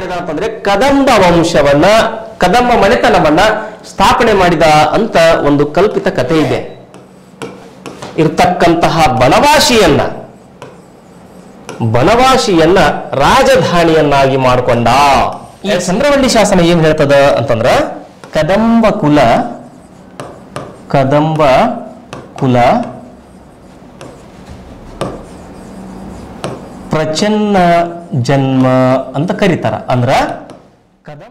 ಮಾಡಿದ ಅಂತಂದ್ರೆ ಕದಂಬ ವಂಶವನ್ನ ಕದಂಬ ಮನೆತನವನ್ನ ಸ್ಥಾಪನೆ ಮಾಡಿದ ಅಂತ ಒಂದು ಕಲ್ಪಿತ ಕಥೆ ಇದೆ ಇರ್ತಕ್ಕಂತಹ ಬನವಾಸಿಯನ್ನ ಬನವಾಸಿಯನ್ನ ರಾಜಧಾನಿಯನ್ನಾಗಿ ಮಾಡಿಕೊಂಡ ಈ ಚಂದ್ರವಳ್ಳಿ ಶಾಸನ ಏನ್ ಹೇಳ್ತದ ಅಂತಂದ್ರ ಕದಂಬ ಕುಲ ಕದಂಬ ಕುಲ ಪ್ರಚನ್ನ ಜನ್ಮ ಅಂತ ಕರೀತಾರ ಅಂದ್ರ ಕದಂಬ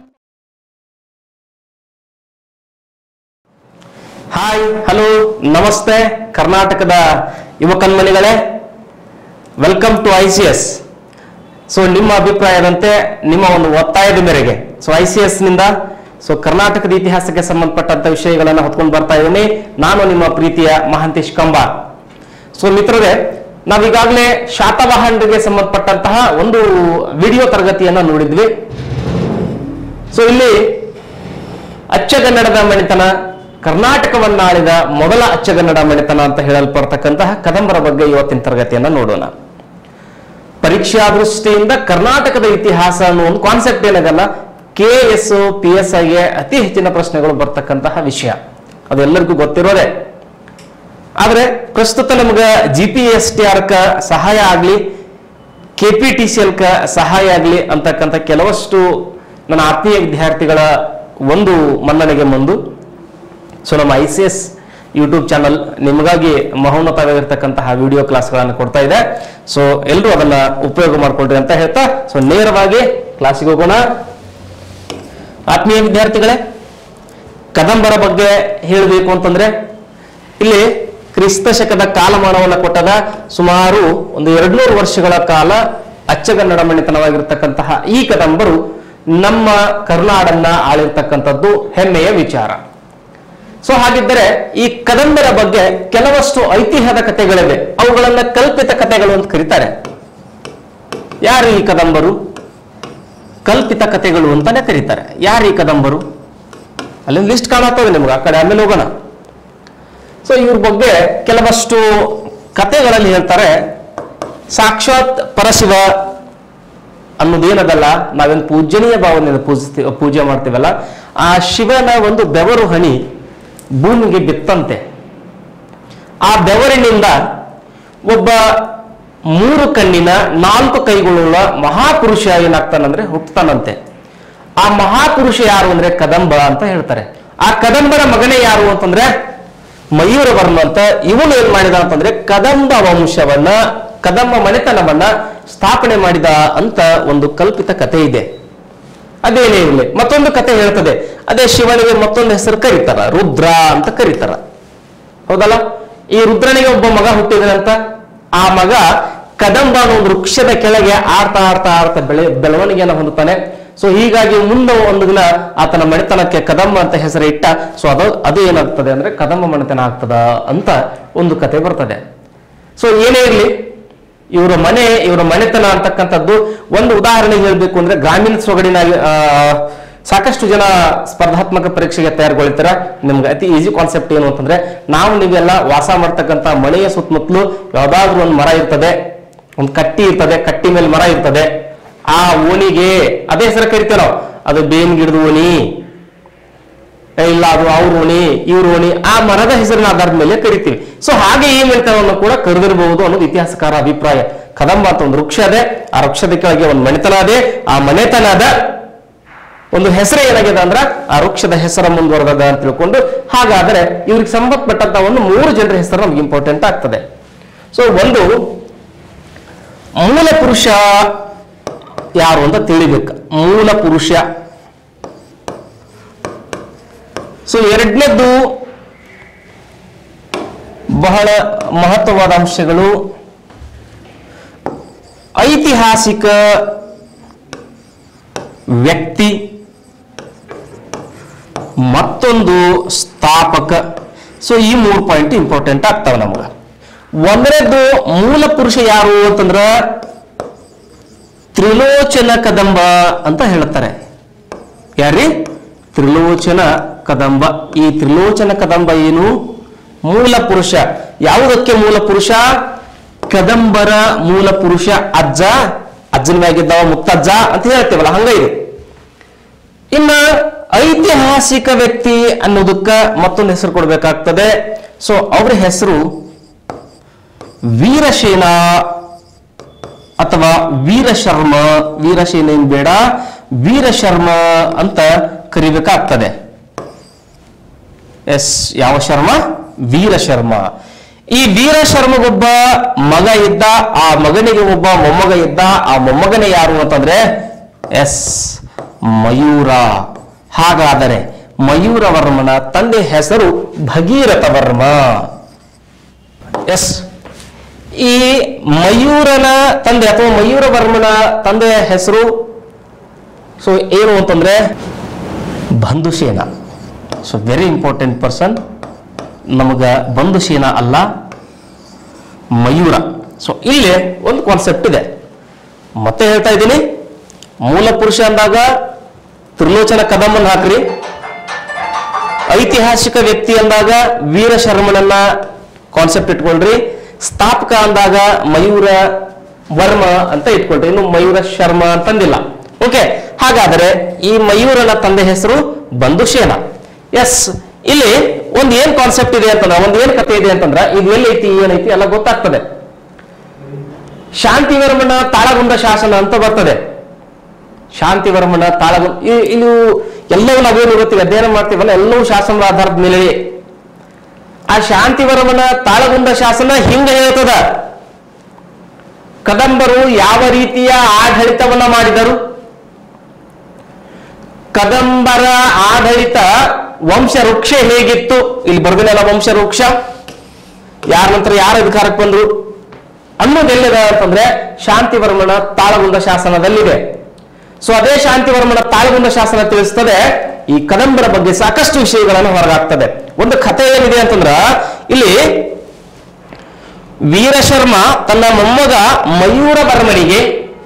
ಹಾಯ್ ಹಲೋ ನಮಸ್ತೆ ಕರ್ನಾಟಕದ ಯುವಕನ್ಮಣಿಗಳೇ welcome to I C S so ನಿಮ್ಮ ಅಭಿಪ್ರಾಯದಂತೆ ನಿಮ್ಮ ಒಂದು ಒತ್ತಾಯದ ಮೇರೆಗೆ ಸೊ ಐ ಸಿ ಎಸ್ ನಿಂದ ಸೊ ಕರ್ನಾಟಕದ ಇತಿಹಾಸಕ್ಕೆ ಸಂಬಂಧಪಟ್ಟಂತ ವಿಷಯಗಳನ್ನ ಹೊತ್ಕೊಂಡು ಬರ್ತಾ ಇದ್ದೀನಿ ನಾನು ನಿಮ್ಮ ಪ್ರೀತಿಯ ಮಹಾಂತೇಶ್ ಕಂಬಾರ್ ಸೊ ಮಿತ್ರರೇ ನಾವೀಗಾಗಲೇ ಶಾತವಾಹನರಿಗೆ ಸಂಬಂಧಪಟ್ಟಂತಹ ಒಂದು ವಿಡಿಯೋ ತರಗತಿಯನ್ನ ನೋಡಿದ್ವಿ ಸೊ ಇಲ್ಲಿ ಅಚ್ಚಗನ್ನಡದ ಮಣಿತನ ಕರ್ನಾಟಕವನ್ನಾಳಿದ ಮೊದಲ ಅಚ್ಚಗನ್ನಡ ಮಣಿತನ ಅಂತ ಹೇಳಲ್ಪಡ್ತಕ್ಕಂತಹ ಕದಂಬರ ಬಗ್ಗೆ ಇವತ್ತಿನ ತರಗತಿಯನ್ನ ನೋಡೋಣ ಪರೀಕ್ಷಾ ದೃಷ್ಟಿಯಿಂದ ಕರ್ನಾಟಕದ ಇತಿಹಾಸ ಅನ್ನೋ ಒಂದು ಕಾನ್ಸೆಪ್ಟ್ ಏನಾಗಲ್ಲ ಕೆ ಎಸ್ ಪಿ ಎಸ್ ಐಗೆ ಅತಿ ಹೆಚ್ಚಿನ ಪ್ರಶ್ನೆಗಳು ಬರ್ತಕ್ಕಂತಹ ವಿಷಯ ಅದೆಲ್ಲರಿಗೂ ಗೊತ್ತಿರೋದೇ ಆದ್ರೆ ಪ್ರಸ್ತುತ ನಮ್ಗೆ G P S T R ಕ ಸಹಾಯ ಆಗ್ಲಿ K P T C L ಕ ಸಹಾಯ ಆಗ್ಲಿ ಅಂತಕ್ಕಂಥ ಕೆಲವಷ್ಟು ನನ್ನ ಆತ್ಮೀಯ ವಿದ್ಯಾರ್ಥಿಗಳ ಒಂದು ಮನ್ನಣೆಗೆ ಮುಂದು ಸೊ ನಮ್ಮ I C S YouTube channel ನಿಮಗಾಗಿ ಮಹೋನ್ನತವಾಗಿರ್ತಕ್ಕಂತಹ ವಿಡಿಯೋ ಕ್ಲಾಸ್ಗಳನ್ನು ಕೊಡ್ತಾ ಇದೆ ಸೊ ಎಲ್ಲರೂ ಅದನ್ನ ಉಪಯೋಗ ಮಾಡ್ಕೊಳ್ರಿ ಅಂತ ಹೇಳ್ತಾ ಸೊ ನೇರವಾಗಿ ಕ್ಲಾಸಿಗೆ ಹೋಗೋಣ ಆತ್ಮೀಯ ವಿದ್ಯಾರ್ಥಿಗಳೇ ಕದಂಬರ ಬಗ್ಗೆ ಹೇಳಬೇಕು ಅಂತಂದ್ರೆ ಇಲ್ಲಿ ಕ್ರಿಸ್ತ ಶಕದ ಕಾಲಮಾನವನ್ನು ಕೊಟ್ಟದ ಸುಮಾರು ಒಂದು ಎರಡ್ನೂರು ವರ್ಷಗಳ ಕಾಲ ಅಚ್ಚಗನ್ನಡ ಮಣಿತನವಾಗಿರ್ತಕ್ಕಂತಹ ಈ ಕದಂಬರು ನಮ್ಮ ಕರ್ನಾಡನ್ನ ಆಳಿರ್ತಕ್ಕಂಥದ್ದು ಹೆಮ್ಮೆಯ ವಿಚಾರ ಸೊ ಹಾಗಿದ್ದರೆ ಈ ಕದಂಬರ ಬಗ್ಗೆ ಕೆಲವಷ್ಟು ಐತಿಹ್ಯದ ಕಥೆಗಳಿವೆ ಅವುಗಳನ್ನ ಕಲ್ಪಿತ ಕಥೆಗಳು ಅಂತ ಕರೀತಾರೆ ಯಾರು ಈ ಕದಂಬರು ಕಲ್ಪಿತ ಕಥೆಗಳು ಅಂತಾನೆ ಕರೀತಾರೆ ಯಾರು ಈ ಕದಂಬರು ಅಲ್ಲಿ ಲಿಸ್ಟ್ ಕಾಣತ್ತವೆ ನಿಮ್ಗೆ ಆ ಕಡೆ ಆಮೇಲೆ ಹೋಗೋಣ ಸೊ ಇವ್ರ ಬಗ್ಗೆ ಕೆಲವಷ್ಟು ಕಥೆಗಳಲ್ಲಿ ಹೇಳ್ತಾರೆ ಸಾಕ್ಷಾತ್ ಪರಶಿವ ಅನ್ನೋದೇನದಲ್ಲ ನಾವೇನು ಪೂಜನೀಯ ಭಾವನೆಯಿಂದ ಪೂಜಿಸ್ತೀವಿ ಪೂಜೆ ಮಾಡ್ತೀವಲ್ಲ ಆ ಶಿವನ ಒಂದು ಬೆವರು ಹಣಿ ಭೂಮಿಗೆ ಬಿತ್ತಂತೆ ಆ ಬೆವರಿನಿಂದ ಒಬ್ಬ ಮೂರು ಕಣ್ಣಿನ ನಾಲ್ಕು ಕೈಗಳುಳ್ಳ ಮಹಾಪುರುಷ ಏನಾಗ್ತಾನಂದ್ರೆ ಹುಟ್ಟತಾನಂತೆ ಆ ಮಹಾಪುರುಷ ಯಾರು ಅಂದ್ರೆ ಕದಂಬ ಅಂತ ಹೇಳ್ತಾರೆ ಆ ಕದಂಬರ ಮಗನೇ ಯಾರು ಅಂತಂದ್ರೆ ಮಯೂರವರ್ಮ ಅಂತ ಇವನು ಏನ್ ಮಾಡಿದ ಅಂತಂದ್ರೆ ಕದಂಬ ವಂಶವನ್ನ ಕದಂಬ ಮನೆತನವನ್ನ ಸ್ಥಾಪನೆ ಮಾಡಿದ ಅಂತ ಒಂದು ಕಲ್ಪಿತ ಕಥೆ ಇದೆ ಅದೇನೇ ಇರಲಿ ಮತ್ತೊಂದು ಕತೆ ಹೇಳ್ತದೆ ಅದೇ ಶಿವನಿಗೆ ಮತ್ತೊಂದು ಹೆಸರು ಕರೀತಾರ ರುದ್ರ ಅಂತ ಕರೀತಾರ ಹೌದಲ್ಲ ಈ ರುದ್ರನಿಗೆ ಒಬ್ಬ ಮಗ ಹುಟ್ಟಿದನಂತ ಆ ಮಗ ಕದಂಬ ಅನ್ನೋ ಒಂದು ವೃಕ್ಷದ ಕೆಳಗೆ ಆಡ್ತಾ ಆಡ್ತಾ ಆಡ್ತಾ ಬೆಳೆ ಬೆಳವಣಿಗೆಯನ್ನು ಹೊಂದುತ್ತಾನೆ ಸೊ ಹೀಗಾಗಿ ಮುಂದೆ ಒಂದು ದಿನ ಆತನ ಮನೆತನಕ್ಕೆ ಕದಂಬ ಅಂತ ಹೆಸರು ಇಟ್ಟ ಸೊ ಅದು ಅದು ಏನಾಗ್ತದೆ ಅಂದ್ರೆ ಕದಂಬ ಮನೆತನ ಆಗ್ತದ ಅಂತ ಒಂದು ಕತೆ ಬರ್ತದೆ ಸೊ ಏನೇ ಇರಲಿ ಇವರ ಮನೆ ಇವರ ಮನೆತನ ಅಂತಕ್ಕಂಥದ್ದು ಒಂದು ಉದಾಹರಣೆ ಹೇಳಬೇಕು ಅಂದ್ರೆ ಗ್ರಾಮೀಣ ಸೊಗಡಿನ ಆ, ಸಾಕಷ್ಟು ಜನ ಸ್ಪರ್ಧಾತ್ಮಕ ಪರೀಕ್ಷೆಗೆ ತಯಾರುಗೊಳ್ತಾರ ನಿಮ್ಗೆ ಅತಿ ಈಸಿ ಕಾನ್ಸೆಪ್ಟ್ ಏನು ಅಂತಂದ್ರೆ ನಾವು ನೀವೆಲ್ಲ ವಾಸ ಮಾಡ್ತಕ್ಕಂಥ ಮನೆಯ ಸುತ್ತಮುತ್ತಲು ಯಾವ್ದಾದ್ರು ಒಂದು ಮರ ಇರ್ತದೆ ಒಂದು ಕಟ್ಟಿ ಇರ್ತದೆ ಕಟ್ಟಿ ಮೇಲೆ ಮರ ಇರ್ತದೆ ಆ ಓಣಿಗೆ ಅದೇ ಹೆಸರು ಕರಿತೇವೆ ನಾವು ಅದು ಬೇವಿನ ಗಿಡದ ಓಣಿ ಏ, ಇಲ್ಲ ಅದು ಅವ್ರ ಓಣಿ ಇವ್ರ ಓಣಿ ಆ ಮರದ ಹೆಸರಿನ ಆಧಾರದ ಮೇಲೆ ಕರಿತೀವಿ ಸೊ ಹಾಗೆ ಈ ಮನೆತನವನ್ನು ಕೂಡ ಕರೆದಿರಬಹುದು ಅನ್ನೋದು ಇತಿಹಾಸಕಾರ ಅಭಿಪ್ರಾಯ ಕದಂಬ ಅಂತ ಒಂದು ವೃಕ್ಷ ಇದೆ ಆ ವೃಕ್ಷದ ಕೆಳಗೆ ಒಂದು ಮನೆತನ ಇದೆ ಆ ಮನೆತನದ ಒಂದು ಹೆಸರು ಏನಾಗಿದೆ ಅಂದ್ರ ಆ ವೃಕ್ಷದ ಹೆಸರ ಮುಂದುವರೆದ ಅಂತ ತಿಳ್ಕೊಂಡು ಹಾಗಾದ್ರೆ ಇವ್ರಿಗೆ ಸಂಬಂಧಪಟ್ಟಂತ ಒಂದು ಮೂರು ಜನರ ಹೆಸರು ನಮ್ಗೆ ಇಂಪಾರ್ಟೆಂಟ್ ಆಗ್ತದೆ ಸೊ ಒಂದು ಮೂಲ ಪುರುಷ ಯಾರು ಅಂತ ತಿಳಿಬೇಕು ಮೂಲ ಪುರುಷ ಸೊ ಎರಡನೇದ್ದು ಬಹಳ ಮಹತ್ವವಾದ ಅಂಶಗಳು ಐತಿಹಾಸಿಕ ವ್ಯಕ್ತಿ ಮತ್ತೊಂದು ಸ್ಥಾಪಕ ಸೊ ಈ ಮೂರು ಪಾಯಿಂಟ್ ಇಂಪಾರ್ಟೆಂಟ್ ಆಗ್ತಾವ ನಮಗ ಒಂದನೇದ್ದು ಮೂಲ ಪುರುಷ ಯಾರು ಅಂತಂದ್ರ ತ್ರಿಲೋಚನ ಕದಂಬ ಅಂತ ಹೇಳ್ತಾರೆ ಯಾರಿ ತ್ರಿಲೋಚನ ಕದಂಬ ಈ ತ್ರಿಲೋಚನ ಕದಂಬ ಏನು ಮೂಲ ಪುರುಷ ಯಾವುದಕ್ಕೆ ಮೂಲ ಪುರುಷ ಕದಂಬರ ಮೂಲ ಪುರುಷ ಅಜ್ಜ ಅಜ್ಜನ ಮ್ಯಾಗಿದ್ದವ ಮುತ್ತಜ್ಜ ಅಂತ ಹೇಳ್ತೇವಲ್ಲ ಹಂಗ ಇದು ಇನ್ನ ಐತಿಹಾಸಿಕ ವ್ಯಕ್ತಿ ಅನ್ನೋದಕ್ಕ ಮತ್ತೊಂದು ಹೆಸರು ಕೊಡಬೇಕಾಗ್ತದೆ ಸೊ ಅವ್ರ ಹೆಸರು ವೀರಸೇನ ಅಥವಾ ವೀರಶರ್ಮ ವೀರಸೇನ ಏನ್ ಬೇಡ ವೀರಶರ್ಮ ಅಂತ ಕರಿಬೇಕಾಗ್ತದೆ ಎಸ್ ಯಾವ ಶರ್ಮ ವೀರಶರ್ಮ ಈ ವೀರಶರ್ಮಗೊಬ್ಬ ಮಗ ಇದ್ದ ಆ ಮಗನಿಗೆ ಒಬ್ಬ ಮೊಮ್ಮಗ ಇದ್ದ ಆ ಮೊಮ್ಮಗನೇ ಯಾರು ಅಂತಂದ್ರೆ ಎಸ್ ಮಯೂರ ಹಾಗಾದರೆ ಮಯೂರ ವರ್ಮನ ತಂದೆ ಹೆಸರು ಭಗೀರಥ ವರ್ಮ ಎಸ್ ಈ ಮಯೂರನ ತಂದೆ ಅಥವಾ ಮಯೂರ ವರ್ಮನ ತಂದೆಯ ಹೆಸರು ಸೊ ಏನು ಅಂತಂದ್ರೆ Bandhusena so very important person ನಮಗ ಬಂಧುಸೇನ ಅಲ್ಲ ಮಯೂರ ಸೊ ಇಲ್ಲಿ ಒಂದು ಕಾನ್ಸೆಪ್ಟ್ ಇದೆ ಮತ್ತೆ ಹೇಳ್ತಾ ಇದ್ದೀನಿ ಮೂಲ ಪುರುಷ ಅಂದಾಗ ತ್ರಿಲೋಚನ ಕದಂಬನ್ ಹಾಕ್ರಿ ಐತಿಹಾಸಿಕ ವ್ಯಕ್ತಿ ಅಂದಾಗ ವೀರಶರ್ಮನನ್ನ ಕಾನ್ಸೆಪ್ಟ್ ಇಟ್ಕೊಳ್ರಿ ಸ್ಥಾಪಕ ಅಂದಾಗ ಮಯೂರ ವರ್ಮ ಅಂತ ಇಟ್ಕೊಳ್ರಿ ಇನ್ನು ಮಯೂರ ಶರ್ಮ ಅಂತಂದಿಲ್ಲ ಓಕೆ ಹಾಗಾದರೆ ಈ ಮಯೂರನ ತಂದೆ ಹೆಸರು ಬಂಧುಶೇನ ಎಸ್ ಇಲ್ಲಿ ಒಂದ್ ಏನ್ ಕಾನ್ಸೆಪ್ಟ್ ಇದೆ ಅಂತಂದ್ರೆ ಒಂದ್ ಏನ್ ಕಥೆ ಇದೆ ಅಂತಂದ್ರ ಇದು ಎಲ್ಲೈತಿ ಏನೈತಿ ಎಲ್ಲ ಗೊತ್ತಾಗ್ತದೆ ಶಾಂತಿವರ್ಮನ ತಾಳಗುಂದ ಶಾಸನ ಅಂತ ಬರ್ತದೆ ಶಾಂತಿವರ್ಮನ ತಾಳಗು ಇ- ಇದು ಎಲ್ಲವೂ ನಾವೇನು ಗೊತ್ತೀವಿ ಅಧ್ಯಯನ ಮಾಡ್ತೀವಲ್ಲ ಎಲ್ಲವೂ ಶಾಸನದ ಆಧಾರದ ಮೇಲೆ ಆ ಶಾಂತಿವರ್ಮನ ತಾಳಗುಂದ ಶಾಸನ ಹಿಂಗ ಹೇಳ್ತದ ಕದಂಬರು ಯಾವ ರೀತಿಯ ಆಡಳಿತವನ್ನ ಮಾಡಿದರು ಕದಂಬರ ಆಡಳಿತ ವಂಶ ವೃಕ್ಷ ಹೇಗಿತ್ತು ಇಲ್ಲಿ ಬರ್ದಿಲ್ಲ ವಂಶ ವೃಕ್ಷ ಯಾರ ನಂತರ ಯಾರ ಅಧಿಕಾರಕ್ಕೆ ಬಂದ್ರು ಅನ್ನೋದೆಲ್ಲಿದೆ ಅಂತಂದ್ರೆ ಶಾಂತಿವರ್ಮನ ತಾಳಗುಂದ ಶಾಸನದಲ್ಲಿದೆ ಸೊ ಅದೇ ಶಾಂತಿವರ್ಮನ ತಾಳಗುಂದ ಶಾಸನ ತಿಳಿಸ್ತದೆ ಈ ಕದಂಬರ ಬಗ್ಗೆ ಸಾಕಷ್ಟು ವಿಷಯಗಳನ್ನು ಹೊರಗಾಗ್ತದೆ ಒಂದು ಕಥೆ ಏನಿದೆ ಅಂತಂದ್ರ ಇಲ್ಲಿ ವೀರಶರ್ಮ ತನ್ನ ಮೊಮ್ಮಗ ಮಯೂರ ವರ್ಮನಿಗೆ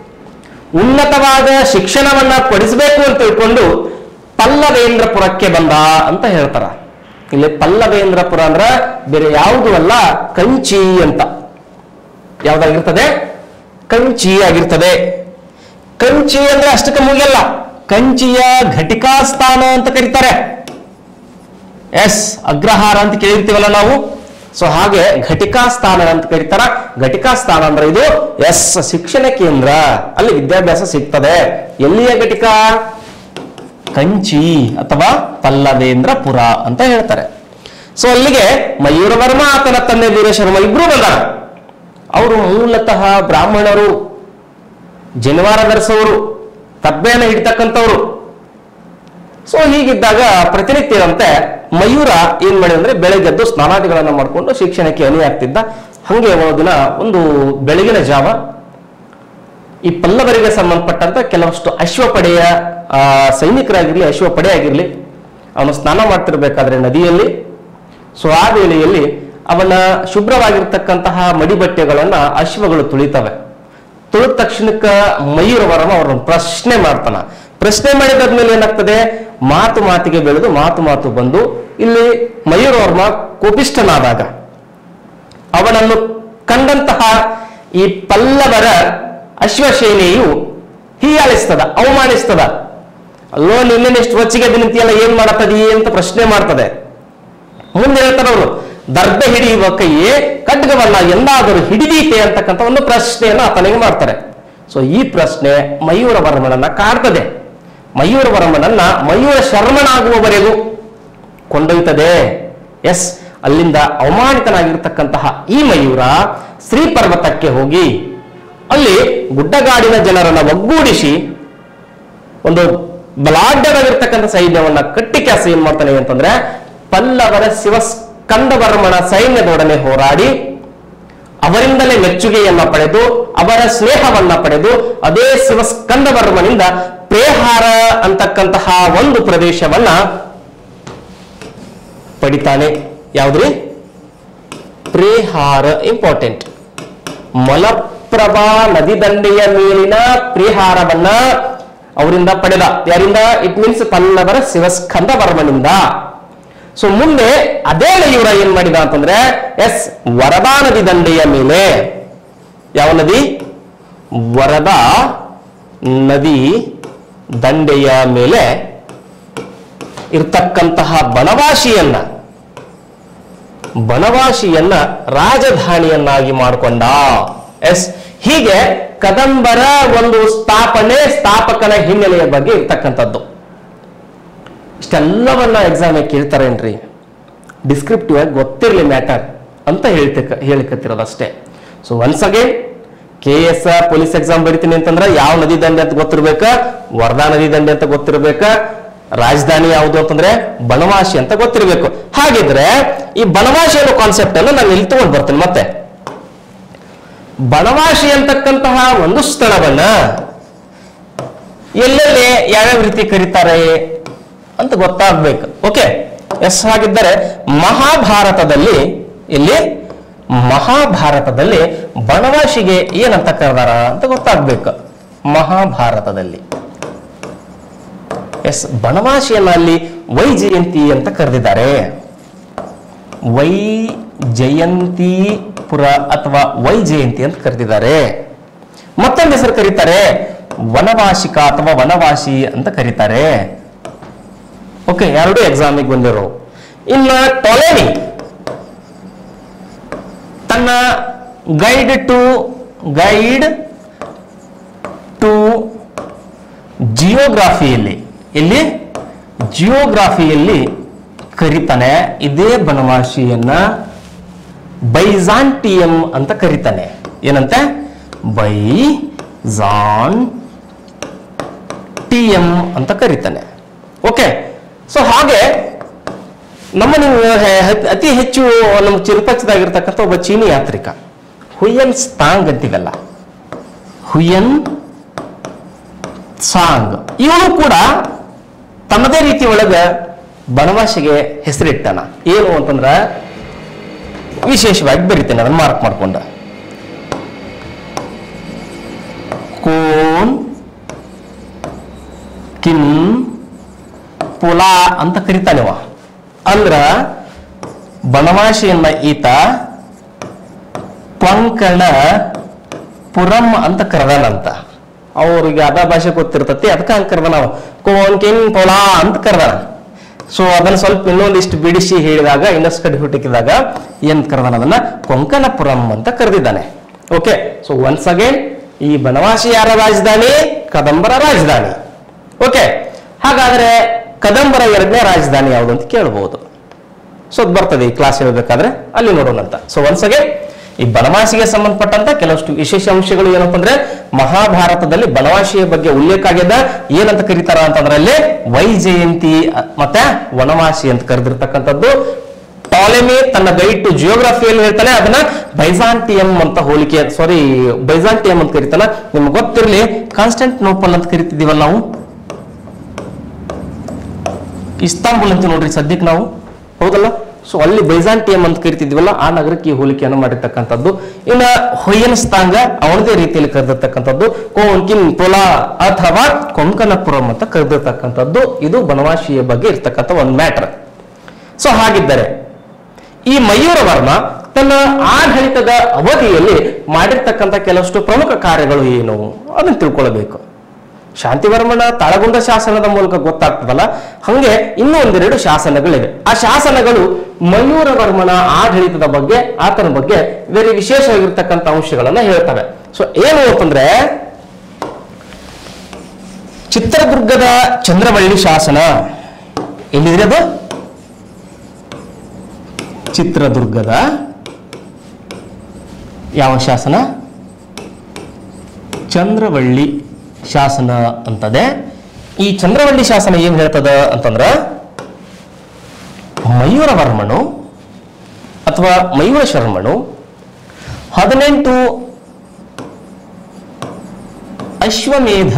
ಉನ್ನತವಾದ ಶಿಕ್ಷಣವನ್ನ ಕೊಡಿಸಬೇಕು ಅಂತ ತಿಳ್ಕೊಂಡು ಪಲ್ಲವೇಂದ್ರಪುರಕ್ಕೆ ಬಂದ ಅಂತ ಹೇಳ್ತಾರ ಇಲ್ಲಿ ಪಲ್ಲವೇಂದ್ರಪುರ ಅಂದ್ರ ಬೇರೆ ಯಾವುದು ಅಲ್ಲ ಕಂಚಿ ಅಂತ ಯಾವ್ದಾಗಿರ್ತದೆ ಕಂಚಿ ಆಗಿರ್ತದೆ ಕಂಚಿ ಅಂದ್ರೆ ಅಷ್ಟಕ್ಕೆ ಮುಗಿಯಲ್ಲ ಕಂಚಿಯ ಘಟಿಕಾ ಸ್ಥಾನ ಅಂತ ಕರೀತಾರೆ ಎಸ್ ಅಗ್ರಹಾರ ಅಂತ ಕೇಳಿರ್ತೀವಲ್ಲ ನಾವು ಸೊ ಹಾಗೆ ಘಟಿಕಾ ಸ್ಥಾನ ಅಂತ ಕರೀತಾರ ಘಟಿಕಾ ಸ್ಥಾನ ಅಂದ್ರೆ ಇದು ಎಸ್ ಶಿಕ್ಷಣ ಕೇಂದ್ರ ಅಲ್ಲಿ ವಿದ್ಯಾಭ್ಯಾಸ ಸಿಗ್ತದೆ ಎಲ್ಲಿಯ ಘಟಿಕಾ ಕಂಚಿ ಅಥವಾ ಪಲ್ಲವೇಂದ್ರಪುರ ಅಂತ ಹೇಳ್ತಾರೆ ಸೊ ಅಲ್ಲಿಗೆ ಮಯೂರವರ್ಮ ಆತನ ತಂದೆ ವೀರಶರ್ಮ ಇಬ್ರು ಬಂದಾರ ಅವರು ಮೂಲತಃ ಬ್ರಾಹ್ಮಣರು ಜನಿವಾರ ಧರಿಸೋರು ತಬ್ಬೆಯನ್ನು ಹಿಡಿತಕ್ಕಂಥವ್ರು ಸೊ ಹೀಗಿದ್ದಾಗ ಪ್ರತಿನಿತ್ಯದಂತೆ ಮಯೂರ ಏನ್ ಮಾಡಿದ ಅಂದ್ರೆ ಬೆಳಗ್ಗೆದ್ದು ಸ್ನಾನಾದಿಗಳನ್ನ ಮಾಡಿಕೊಂಡು ಶಿಕ್ಷಣಕ್ಕೆ ಅಣಿಯಾಗ್ತಿದ್ದ ಹಂಗೆ ಒಂದು ದಿನ ಒಂದು ಬೆಳಗಿನ ಜಾವ ಈ ಪಲ್ಲವರಿಗೆ ಸಂಬಂಧಪಟ್ಟಂತ ಕೆಲವಷ್ಟು ಅಶ್ವಪಡೆಯ ಆ, ಸೈನಿಕರಾಗಿರ್ಲಿ ಅಶ್ವಪಡೆ ಆಗಿರ್ಲಿ ಅವನು ಸ್ನಾನ ಮಾಡ್ತಿರ್ಬೇಕಾದ್ರೆ ನದಿಯಲ್ಲಿ ಸೊ ಆ ವೇಳೆಯಲ್ಲಿ ಅವನ ಶುಭ್ರವಾಗಿರ್ತಕ್ಕಂತಹ ಮಡಿಬಟ್ಟೆಗಳನ್ನ ಅಶ್ವಗಳು ತುಳಿತವೆ ತುಳಿದ ತಕ್ಷಣಕ್ಕ ಮಯೂರವರಮ ಅವ್ರನ್ನ ಪ್ರಶ್ನೆ ಮಾಡ್ತಾನ ಪ್ರಶ್ನೆ ಮಾಡಿದಾದ್ಮೇಲೆ ಏನಾಗ್ತದೆ ಮಾತು ಮಾತಿಗೆ ಬೆಳೆದು ಮಾತು ಮಾತು ಬಂದು ಇಲ್ಲಿ ಮಯೂರವರ್ಮ ಕೋಪಿಷ್ಠನಾದಾಗ ಅವನನ್ನು ಕಂಡಂತಹ ಈ ಪಲ್ಲವರ ಅಶ್ವಸೇನೆಯು ಹೀಯಾಳಿಸ್ತದ ಅವಮಾನಿಸ್ತದ ಅಲ್ಲೋ ನಿನ್ನೆಷ್ಟು ಹೊಚ್ಚಿಗೆ ನಿಂತಿಯಲ್ಲ ಏನ್ ಮಾಡತ್ತದಿ ಅಂತ ಪ್ರಶ್ನೆ ಮಾಡ್ತದೆ ಮುಂದೆ ಹೇಳ್ತಾರೆ ಅವರು ದರ್ಭೆ ಹಿಡಿಯುವ ಕೈಯೇ ಖಡ್ಗವನ್ನ ಎಂದಾದರೂ ಹಿಡಿದೀತೆ ಅಂತಕ್ಕಂಥ ಒಂದು ಪ್ರಶ್ನೆಯನ್ನು ಆತನಿಗೆ ಮಾಡ್ತಾರೆ ಸೊ ಈ ಪ್ರಶ್ನೆ ಮಯೂರ ವರ್ಮನನ್ನ ಕಾಡ್ತದೆ ಮಯೂರ ವರ್ಮನನ್ನ ಮಯೂರ ಶರ್ಮನಾಗುವವರೆಗೂ ಕೊಂಡೊಯ್ತದೆ ಎಸ್ ಅಲ್ಲಿಂದ ಅವಮಾನಿತನಾಗಿರ್ತಕ್ಕಂತಹ ಈ ಮಯೂರ ಶ್ರೀ ಪರ್ವತಕ್ಕೆ ಹೋಗಿ ಅಲ್ಲಿ ಗುಡ್ಡಗಾಡಿನ ಜನರನ್ನ ಒಗ್ಗೂಡಿಸಿ ಒಂದು ಬಲಾಢ್ಯವಾಗಿರ್ತಕ್ಕಂಥ ಸೈನ್ಯವನ್ನ ಕಟ್ಟಿ ಕೆಲಸ ಏನ್ ಮಾಡ್ತಾನೆ ಅಂತಂದ್ರೆ ಪಲ್ಲವರ ಶಿವಸ್ಕಂದವರ್ಮನ ಸೈನ್ಯದೊಡನೆ ಹೋರಾಡಿ ಅವರಿಂದಲೇ ಮೆಚ್ಚುಗೆಯನ್ನ ಪಡೆದು ಅವರ ಸ್ನೇಹವನ್ನ ಪಡೆದು ಅದೇ ಶಿವಸ್ಕಂದವರ್ಮನಿಂದ ಪ್ರೇಹಾರ ಅಂತಕ್ಕಂತಹ ಒಂದು ಪ್ರದೇಶವನ್ನ ಪಡಿತಾನೆ ಯಾವ್ದ್ರಿ ಪ್ರೇಹಾರ ಇಂಪಾರ್ಟೆಂಟ್ ಮಲಪ್ರಭಾ ನದಿ ದಂಡೆಯ ಮೇಲಿನ ಪ್ರಿಹಾರವನ್ನ ಅವರಿಂದ ಪಡೆದ ಯಾರಿಂದ ಇಟ್ ಮೀನ್ಸ್ ಪಲ್ಲವರ ಶಿವಸ್ಕಂದ ವರ್ಮನಿಂದ ಸೊ ಮುಂದೆ ಅದೇ ಮಯೂರ ಏನ್ ಮಾಡಿದ ಅಂತಂದ್ರೆ ಎಸ್ ವರದಾ ನದಿ ದಂಡೆಯ ಮೇಲೆ ಯಾವ ನದಿ ವರದಾ ನದಿ ದಂಡೆಯ ಮೇಲೆ ಇರ್ತಕ್ಕಂತಹ ಬನವಾಸಿಯನ್ನ ಬನವಾಸಿಯನ್ನ ರಾಜಧಾನಿಯನ್ನಾಗಿ ಮಾಡಿಕೊಂಡ ಎಸ್ ಹೀಗೆ ಕದಂಬರ ಒಂದು ಸ್ಥಾಪನೆ ಸ್ಥಾಪಕನ ಹಿನ್ನೆಲೆಯ ಬಗ್ಗೆ ಇರ್ತಕ್ಕಂಥದ್ದು ಇಷ್ಟೆಲ್ಲವನ್ನ ಎಕ್ಸಾಮ್ ಕೇಳ್ತಾರೇನ್ರಿ ಡಿಸ್ಕ್ರಿಪ್ಟಿವ್ ಆಗಿ ಗೊತ್ತಿರಲಿ ಮ್ಯಾಟರ್ ಅಂತ ಹೇಳ್ತಿಕ ಹೇಳಿಕತ್ತಿರೋದಷ್ಟೇ so once again K S police exam ಬರಿತೀನಿ ಅಂತಂದ್ರೆ ಯಾವ ನದಿ ದಂಡೆ ಅಂತ ಗೊತ್ತಿರ್ಬೇಕ ವರ್ಧಾ ನದಿ ದಂಡೆ ಅಂತ ಗೊತ್ತಿರ್ಬೇಕ ರಾಜಧಾನಿ ಯಾವುದು ಅಂತಂದ್ರೆ ಬನವಾಸಿ ಅಂತ ಗೊತ್ತಿರಬೇಕು ಹಾಗಿದ್ರೆ ಈ ಬನವಾಸಿ ಅನ್ನೋ ಕಾನ್ಸೆಪ್ಟ್ ಅನ್ನು ನಾನು ಇಲ್ಲಿ ತಗೊಂಡು ಬರ್ತೀನಿ ಮತ್ತೆ ಬನವಾಸಿ ಅಂತಕ್ಕಂತಹ ಒಂದು ಸ್ಥಳವನ್ನ ಎಲ್ಲೆಲ್ಲಿ ಯಾವ್ಯಾವ ರೀತಿ ಕರೀತಾರೆ ಅಂತ ಗೊತ್ತಾಗ್ಬೇಕು ಓಕೆ ಎಸ್ ಹಾಗಿದ್ದರೆ ಮಹಾಭಾರತದಲ್ಲಿ ಇಲ್ಲಿ ಮಹಾಭಾರತದಲ್ಲಿ ಬನವಾಸಿಗೆ ಏನಂತ ಕರೆದಾರ ಅಂತ ಗೊತ್ತಾಗ್ಬೇಕು ಮಹಾಭಾರತದಲ್ಲಿ ಎಸ್ ಬನವಾಸಿಯನ್ನ ಅಲ್ಲಿ ವೈ ಜಯಂತಿ ಅಂತ ಕರೆದಿದ್ದಾರೆ ವೈ ಜಯಂತಿಪುರ ಅಥವಾ ವೈ ಜಯಂತಿ ಅಂತ ಕರೆದಿದ್ದಾರೆ ಮತ್ತೊಂದು ಹೆಸರು ಕರೀತಾರೆ ವನವಾಸಿಕ ಅಥವಾ ವನವಾಸಿ ಅಂತ ಕರೀತಾರೆ ಓಕೆ ಎರಡು ಎಕ್ಸಾಮಿಗೆ ಬಂದಿರೋ ಇನ್ನ ಟೊಲೆಮಿ ತನ್ನ ಗೈಡ್ ಟು ಗೈಡ್ ಟು ಜಿಯೋಗ್ರಾಫಿಯಲ್ಲಿ ಇಲ್ಲಿ ಜಿಯೋಗ್ರಾಫಿಯಲ್ಲಿ ಕರೀತಾನೆ ಇದೇ ಬನವಾಸಿಯನ್ನ ಬೈಜಾಂಟಿಯಂ ಅಂತ ಕರೀತಾನೆ ಏನಂತೆ ಬೈಜಾನ್ ಟಿಎಂ ಅಂತ ಕರೀತಾನೆ ಓಕೆ ಸೊ ಹಾಗೆ ನಮ್ಮ ನೀವು ಹೆ- ಹೆ- ಅತಿ ಹೆಚ್ಚು ನಮ್ಮ ಚಿರುಪಚ್ಚದಾಗಿರ್ತಕ್ಕಂಥ ಒಬ್ಬ ಚೀನಿ ಯಾತ್ರಿಕ ಹುಯನ್ ಸ್ತಾಂಗ್ ಅಂತೀವಲ್ಲ ಹುಯನ್ ಸಾಂಗ್ ಇವನು ಕೂಡ ತನ್ನದೇ ರೀತಿ ಒಳಗ ಬನವಾಸಿಗೆ ಹೆಸರಿಟ್ಟಾನ ಏನು ಅಂತಂದ್ರ ವಿಶೇಷವಾಗಿ ಬರೀತೇನೆ ಅದನ್ನ ಮಾರ್ಕ್ ಮಾಡ್ಕೊಂಡ ಕೋನ್ ಕಿನ್ ಪುಲಾ ಅಂತ ಕರಿತಾನೆವ ಅಂದ್ರ ಬನವಾಸಿಯನ್ನ ಈತ ಕೊಂಕಣ ಪುರಂ ಅಂತ ಕರೆದಾನಂತ ಅವ್ರಿಗೆ ಅದ ಭಾಷೆ ಗೊತ್ತಿರ್ತತಿ ಅದಕ್ಕೆ ಹಂಗೆ ಕರೆದ ನಾವು ಕೋನ್ ಕಿನ್ ಪೊಲಾ ಅಂತ ಕರೆದಾನ ಸೊ ಅದನ್ನ ಸ್ವಲ್ಪ ಇನ್ನೊಂದಿಷ್ಟು ಬಿಡಿಸಿ ಹೇಳಿದಾಗ ಇನ್ನಷ್ಟು ಕಡೆ ಹುಟ್ಟಿಕಿದಾಗ ಏನ್ ಕರೆದಾನ ಅದನ್ನ ಕೊಂಕಣಪುರಂ ಅಂತ ಕರೆದಿದ್ದಾನೆ ಓಕೆ ಸೊ ಒನ್ಸ್ ಅಗೇನ್ ಈ ಬನವಾಸಿ ಯಾರ ರಾಜಧಾನಿ ಕದಂಬರ ರಾಜಧಾನಿ ಓಕೆ ಹಾಗಾದ್ರೆ ಕದಂಬರ ಎರಡನೇ ರಾಜಧಾನಿ ಯಾವುದು ಅಂತ ಕೇಳಬಹುದು ಸೊ ಅದು ಬರ್ತದೆ ಈ ಕ್ಲಾಸ್ ಹೇಳ್ಬೇಕಾದ್ರೆ ಅಲ್ಲಿ ನೋಡೋಣ ಅಂತ ಸೊ ಒನ್ಸಗೆ ಈ ಬನವಾಸಿಗೆ ಸಂಬಂಧಪಟ್ಟಂತ ಕೆಲವಷ್ಟು ವಿಶೇಷ ಅಂಶಗಳು ಏನಪ್ಪ ಅಂದ್ರೆ ಮಹಾಭಾರತದಲ್ಲಿ ಬನವಾಸಿಯ ಬಗ್ಗೆ ಉಲ್ಲೇಖ ಆಗ್ಯದ ಏನಂತ ಕರೀತಾರ ಅಂತಂದ್ರೆ ಅಲ್ಲಿ ವೈ ಜಯಂತಿ ಅ, ಮತ್ತೆ ವನವಾಸಿ ಅಂತ ಕರೆದಿರ್ತಕ್ಕಂಥದ್ದು ಟಾಲೆಮಿ ತನ್ನ ಗೈಡ್ ಟು ಜಿಯೋಗ್ರಫಿಯಲ್ಲಿ ಹೇಳ್ತಾನೆ ಅದನ್ನ ಬೈಜಾಂಟಿಯಂ ಅಂತ ಹೋಲಿಕೆ ಸಾರಿ ಬೈಜಾಂಟಿಯಂ ಅಂತ ಕರೀತಾನ ನಿಮ್ಗೆ ಗೊತ್ತಿರಲಿ ಕಾನ್ಸ್ಟೆಂಟ್ ನೋಪಲ್ ಅಂತ ಕರಿತಿದೀವಲ್ಲ ನಾವು ಇಸ್ತಾಂಬುಲ್ ಅಂತ ನೋಡ್ರಿ ಸದ್ಯಕ್ಕೆ ನಾವು ಹೌದಲ್ಲ ಸೊ ಅಲ್ಲಿ ಬೈಜಾಂಟಿಯಂ ಅಂತ ಕರಿತಿದ್ವಲ್ಲ ಆ ನಗರಕ್ಕೆ ಈ ಹೋಲಿಕೆಯನ್ನು ಮಾಡಿರ್ತಕ್ಕಂಥದ್ದು ಇನ್ನ ಹೊಯ್ಯನ್ಸ್ತಾಂಗ ಅವನದೇ ರೀತಿಯಲ್ಲಿ ಕರೆದಿರ್ತಕ್ಕಂಥದ್ದು ಕೋನ್ಕಿನ್ ಪೊಲಾ ಅಥವಾ ಕೊಂಕನಪುರಂ ಅಂತ ಕರೆದಿರ್ತಕ್ಕಂಥದ್ದು ಇದು ಬನವಾಸಿಯ ಬಗ್ಗೆ ಇರ್ತಕ್ಕಂಥ ಒಂದು ಮ್ಯಾಟರ್ ಸೊ ಹಾಗಿದ್ದರೆ ಈ ಮಯೂರವರ್ಮ ತನ್ನ ಆಡಳಿತದ ಅವಧಿಯಲ್ಲಿ ಮಾಡಿರ್ತಕ್ಕಂಥ ಕೆಲವಷ್ಟು ಪ್ರಮುಖ ಕಾರ್ಯಗಳು ಏನು ಅದನ್ನು ತಿಳ್ಕೊಳ್ಬೇಕು ಶಾಂತಿವರ್ಮನ ತಾಳಗುಂದ ಶಾಸನದ ಮೂಲಕ ಗೊತ್ತಾಗ್ತದಲ್ಲ ಹಂಗೆ ಇನ್ನೂ ಒಂದೆರಡು ಶಾಸನಗಳಿವೆ ಆ ಶಾಸನಗಳು ಮಯೂರವರ್ಮನ ಆಡಳಿತದ ಬಗ್ಗೆ ಆತನ ಬಗ್ಗೆ ವೆರಿ ವಿಶೇಷವಾಗಿರ್ತಕ್ಕಂಥ ಅಂಶಗಳನ್ನ ಹೇಳ್ತವೆ ಸೊ ಏನು ಅಂತಂದ್ರೆ ಚಿತ್ರದುರ್ಗದ ಚಂದ್ರವಳ್ಳಿ ಶಾಸನ ಎಲ್ಲಿದ್ರೆ ಅದು ಚಿತ್ರದುರ್ಗದ ಯಾವ ಶಾಸನ ಚಂದ್ರವಳ್ಳಿ ಶಾಸನ ಅಂತದೆ ಈ ಚಂದ್ರವಳ್ಳಿ ಶಾಸನ ಏನ್ ಹೇಳ್ತದ ಅಂತಂದ್ರ ಮಯೂರವರ್ಮನು ಅಥವಾ ಮಯೂರ ಶರ್ಮನು ಹದಿನೆಂಟು ಅಶ್ವಮೇಧ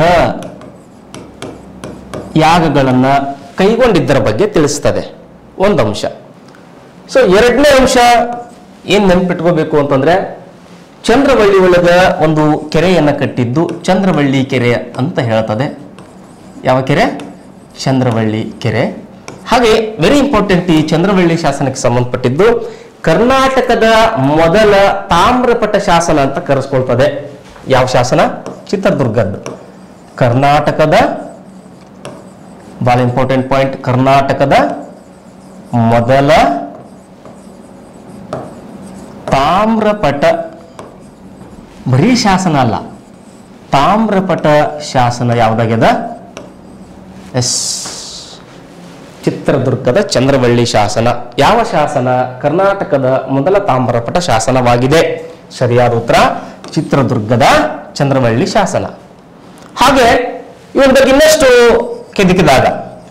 ಯಾಗಗಳನ್ನ ಕೈಗೊಂಡಿದ್ದರ ಬಗ್ಗೆ ತಿಳಿಸ್ತದೆ ಒಂದು ಅಂಶ ಸೊ ಎರಡನೇ ಅಂಶ ಏನ್ ನೆನ್ಪಿಟ್ಕೋಬೇಕು ಅಂತಂದ್ರೆ ಚಂದ್ರವಳ್ಳಿ ಒಳಗ ಒಂದು ಕೆರೆಯನ್ನ ಕಟ್ಟಿದ್ದು ಚಂದ್ರವಳ್ಳಿ ಕೆರೆ ಅಂತ ಹೇಳ್ತದೆ ಯಾವ ಕೆರೆ ಚಂದ್ರವಳ್ಳಿ ಕೆರೆ ಹಾಗೆ ವೆರಿ ಇಂಪಾರ್ಟೆಂಟ್ ಈ ಚಂದ್ರವಳ್ಳಿ ಶಾಸನಕ್ಕೆ ಸಂಬಂಧಪಟ್ಟಿದ್ದು ಕರ್ನಾಟಕದ ಮೊದಲ ತಾಮ್ರಪಟ ಶಾಸನ ಅಂತ ಕರೆಸ್ಕೊಳ್ತದೆ ಯಾವ ಶಾಸನ ಚಿತ್ರದುರ್ಗದ್ದು ಕರ್ನಾಟಕದ ಬಹಳ ಇಂಪಾರ್ಟೆಂಟ್ ಪಾಯಿಂಟ್ ಕರ್ನಾಟಕದ ಮೊದಲ ತಾಮ್ರಪಟ ಬರೀ ಶಾಸನ ಅಲ್ಲ ತಾಮ್ರಪಟ ಶಾಸನ ಯಾವ್ದಾಗ್ಯದ ಎಸ್ ಚಿತ್ರದುರ್ಗದ ಚಂದ್ರವಳ್ಳಿ ಶಾಸನ ಯಾವ ಶಾಸನ ಕರ್ನಾಟಕದ ಮೊದಲ ತಾಮ್ರಪಟ ಶಾಸನವಾಗಿದೆ ಸರಿಯಾದ ಉತ್ತರ ಚಿತ್ರದುರ್ಗದ ಚಂದ್ರವಳ್ಳಿ ಶಾಸನ ಹಾಗೆ ಇವರ ಬಗ್ಗೆ ಇನ್ನಷ್ಟು ಕೆದಕಿದಾಗ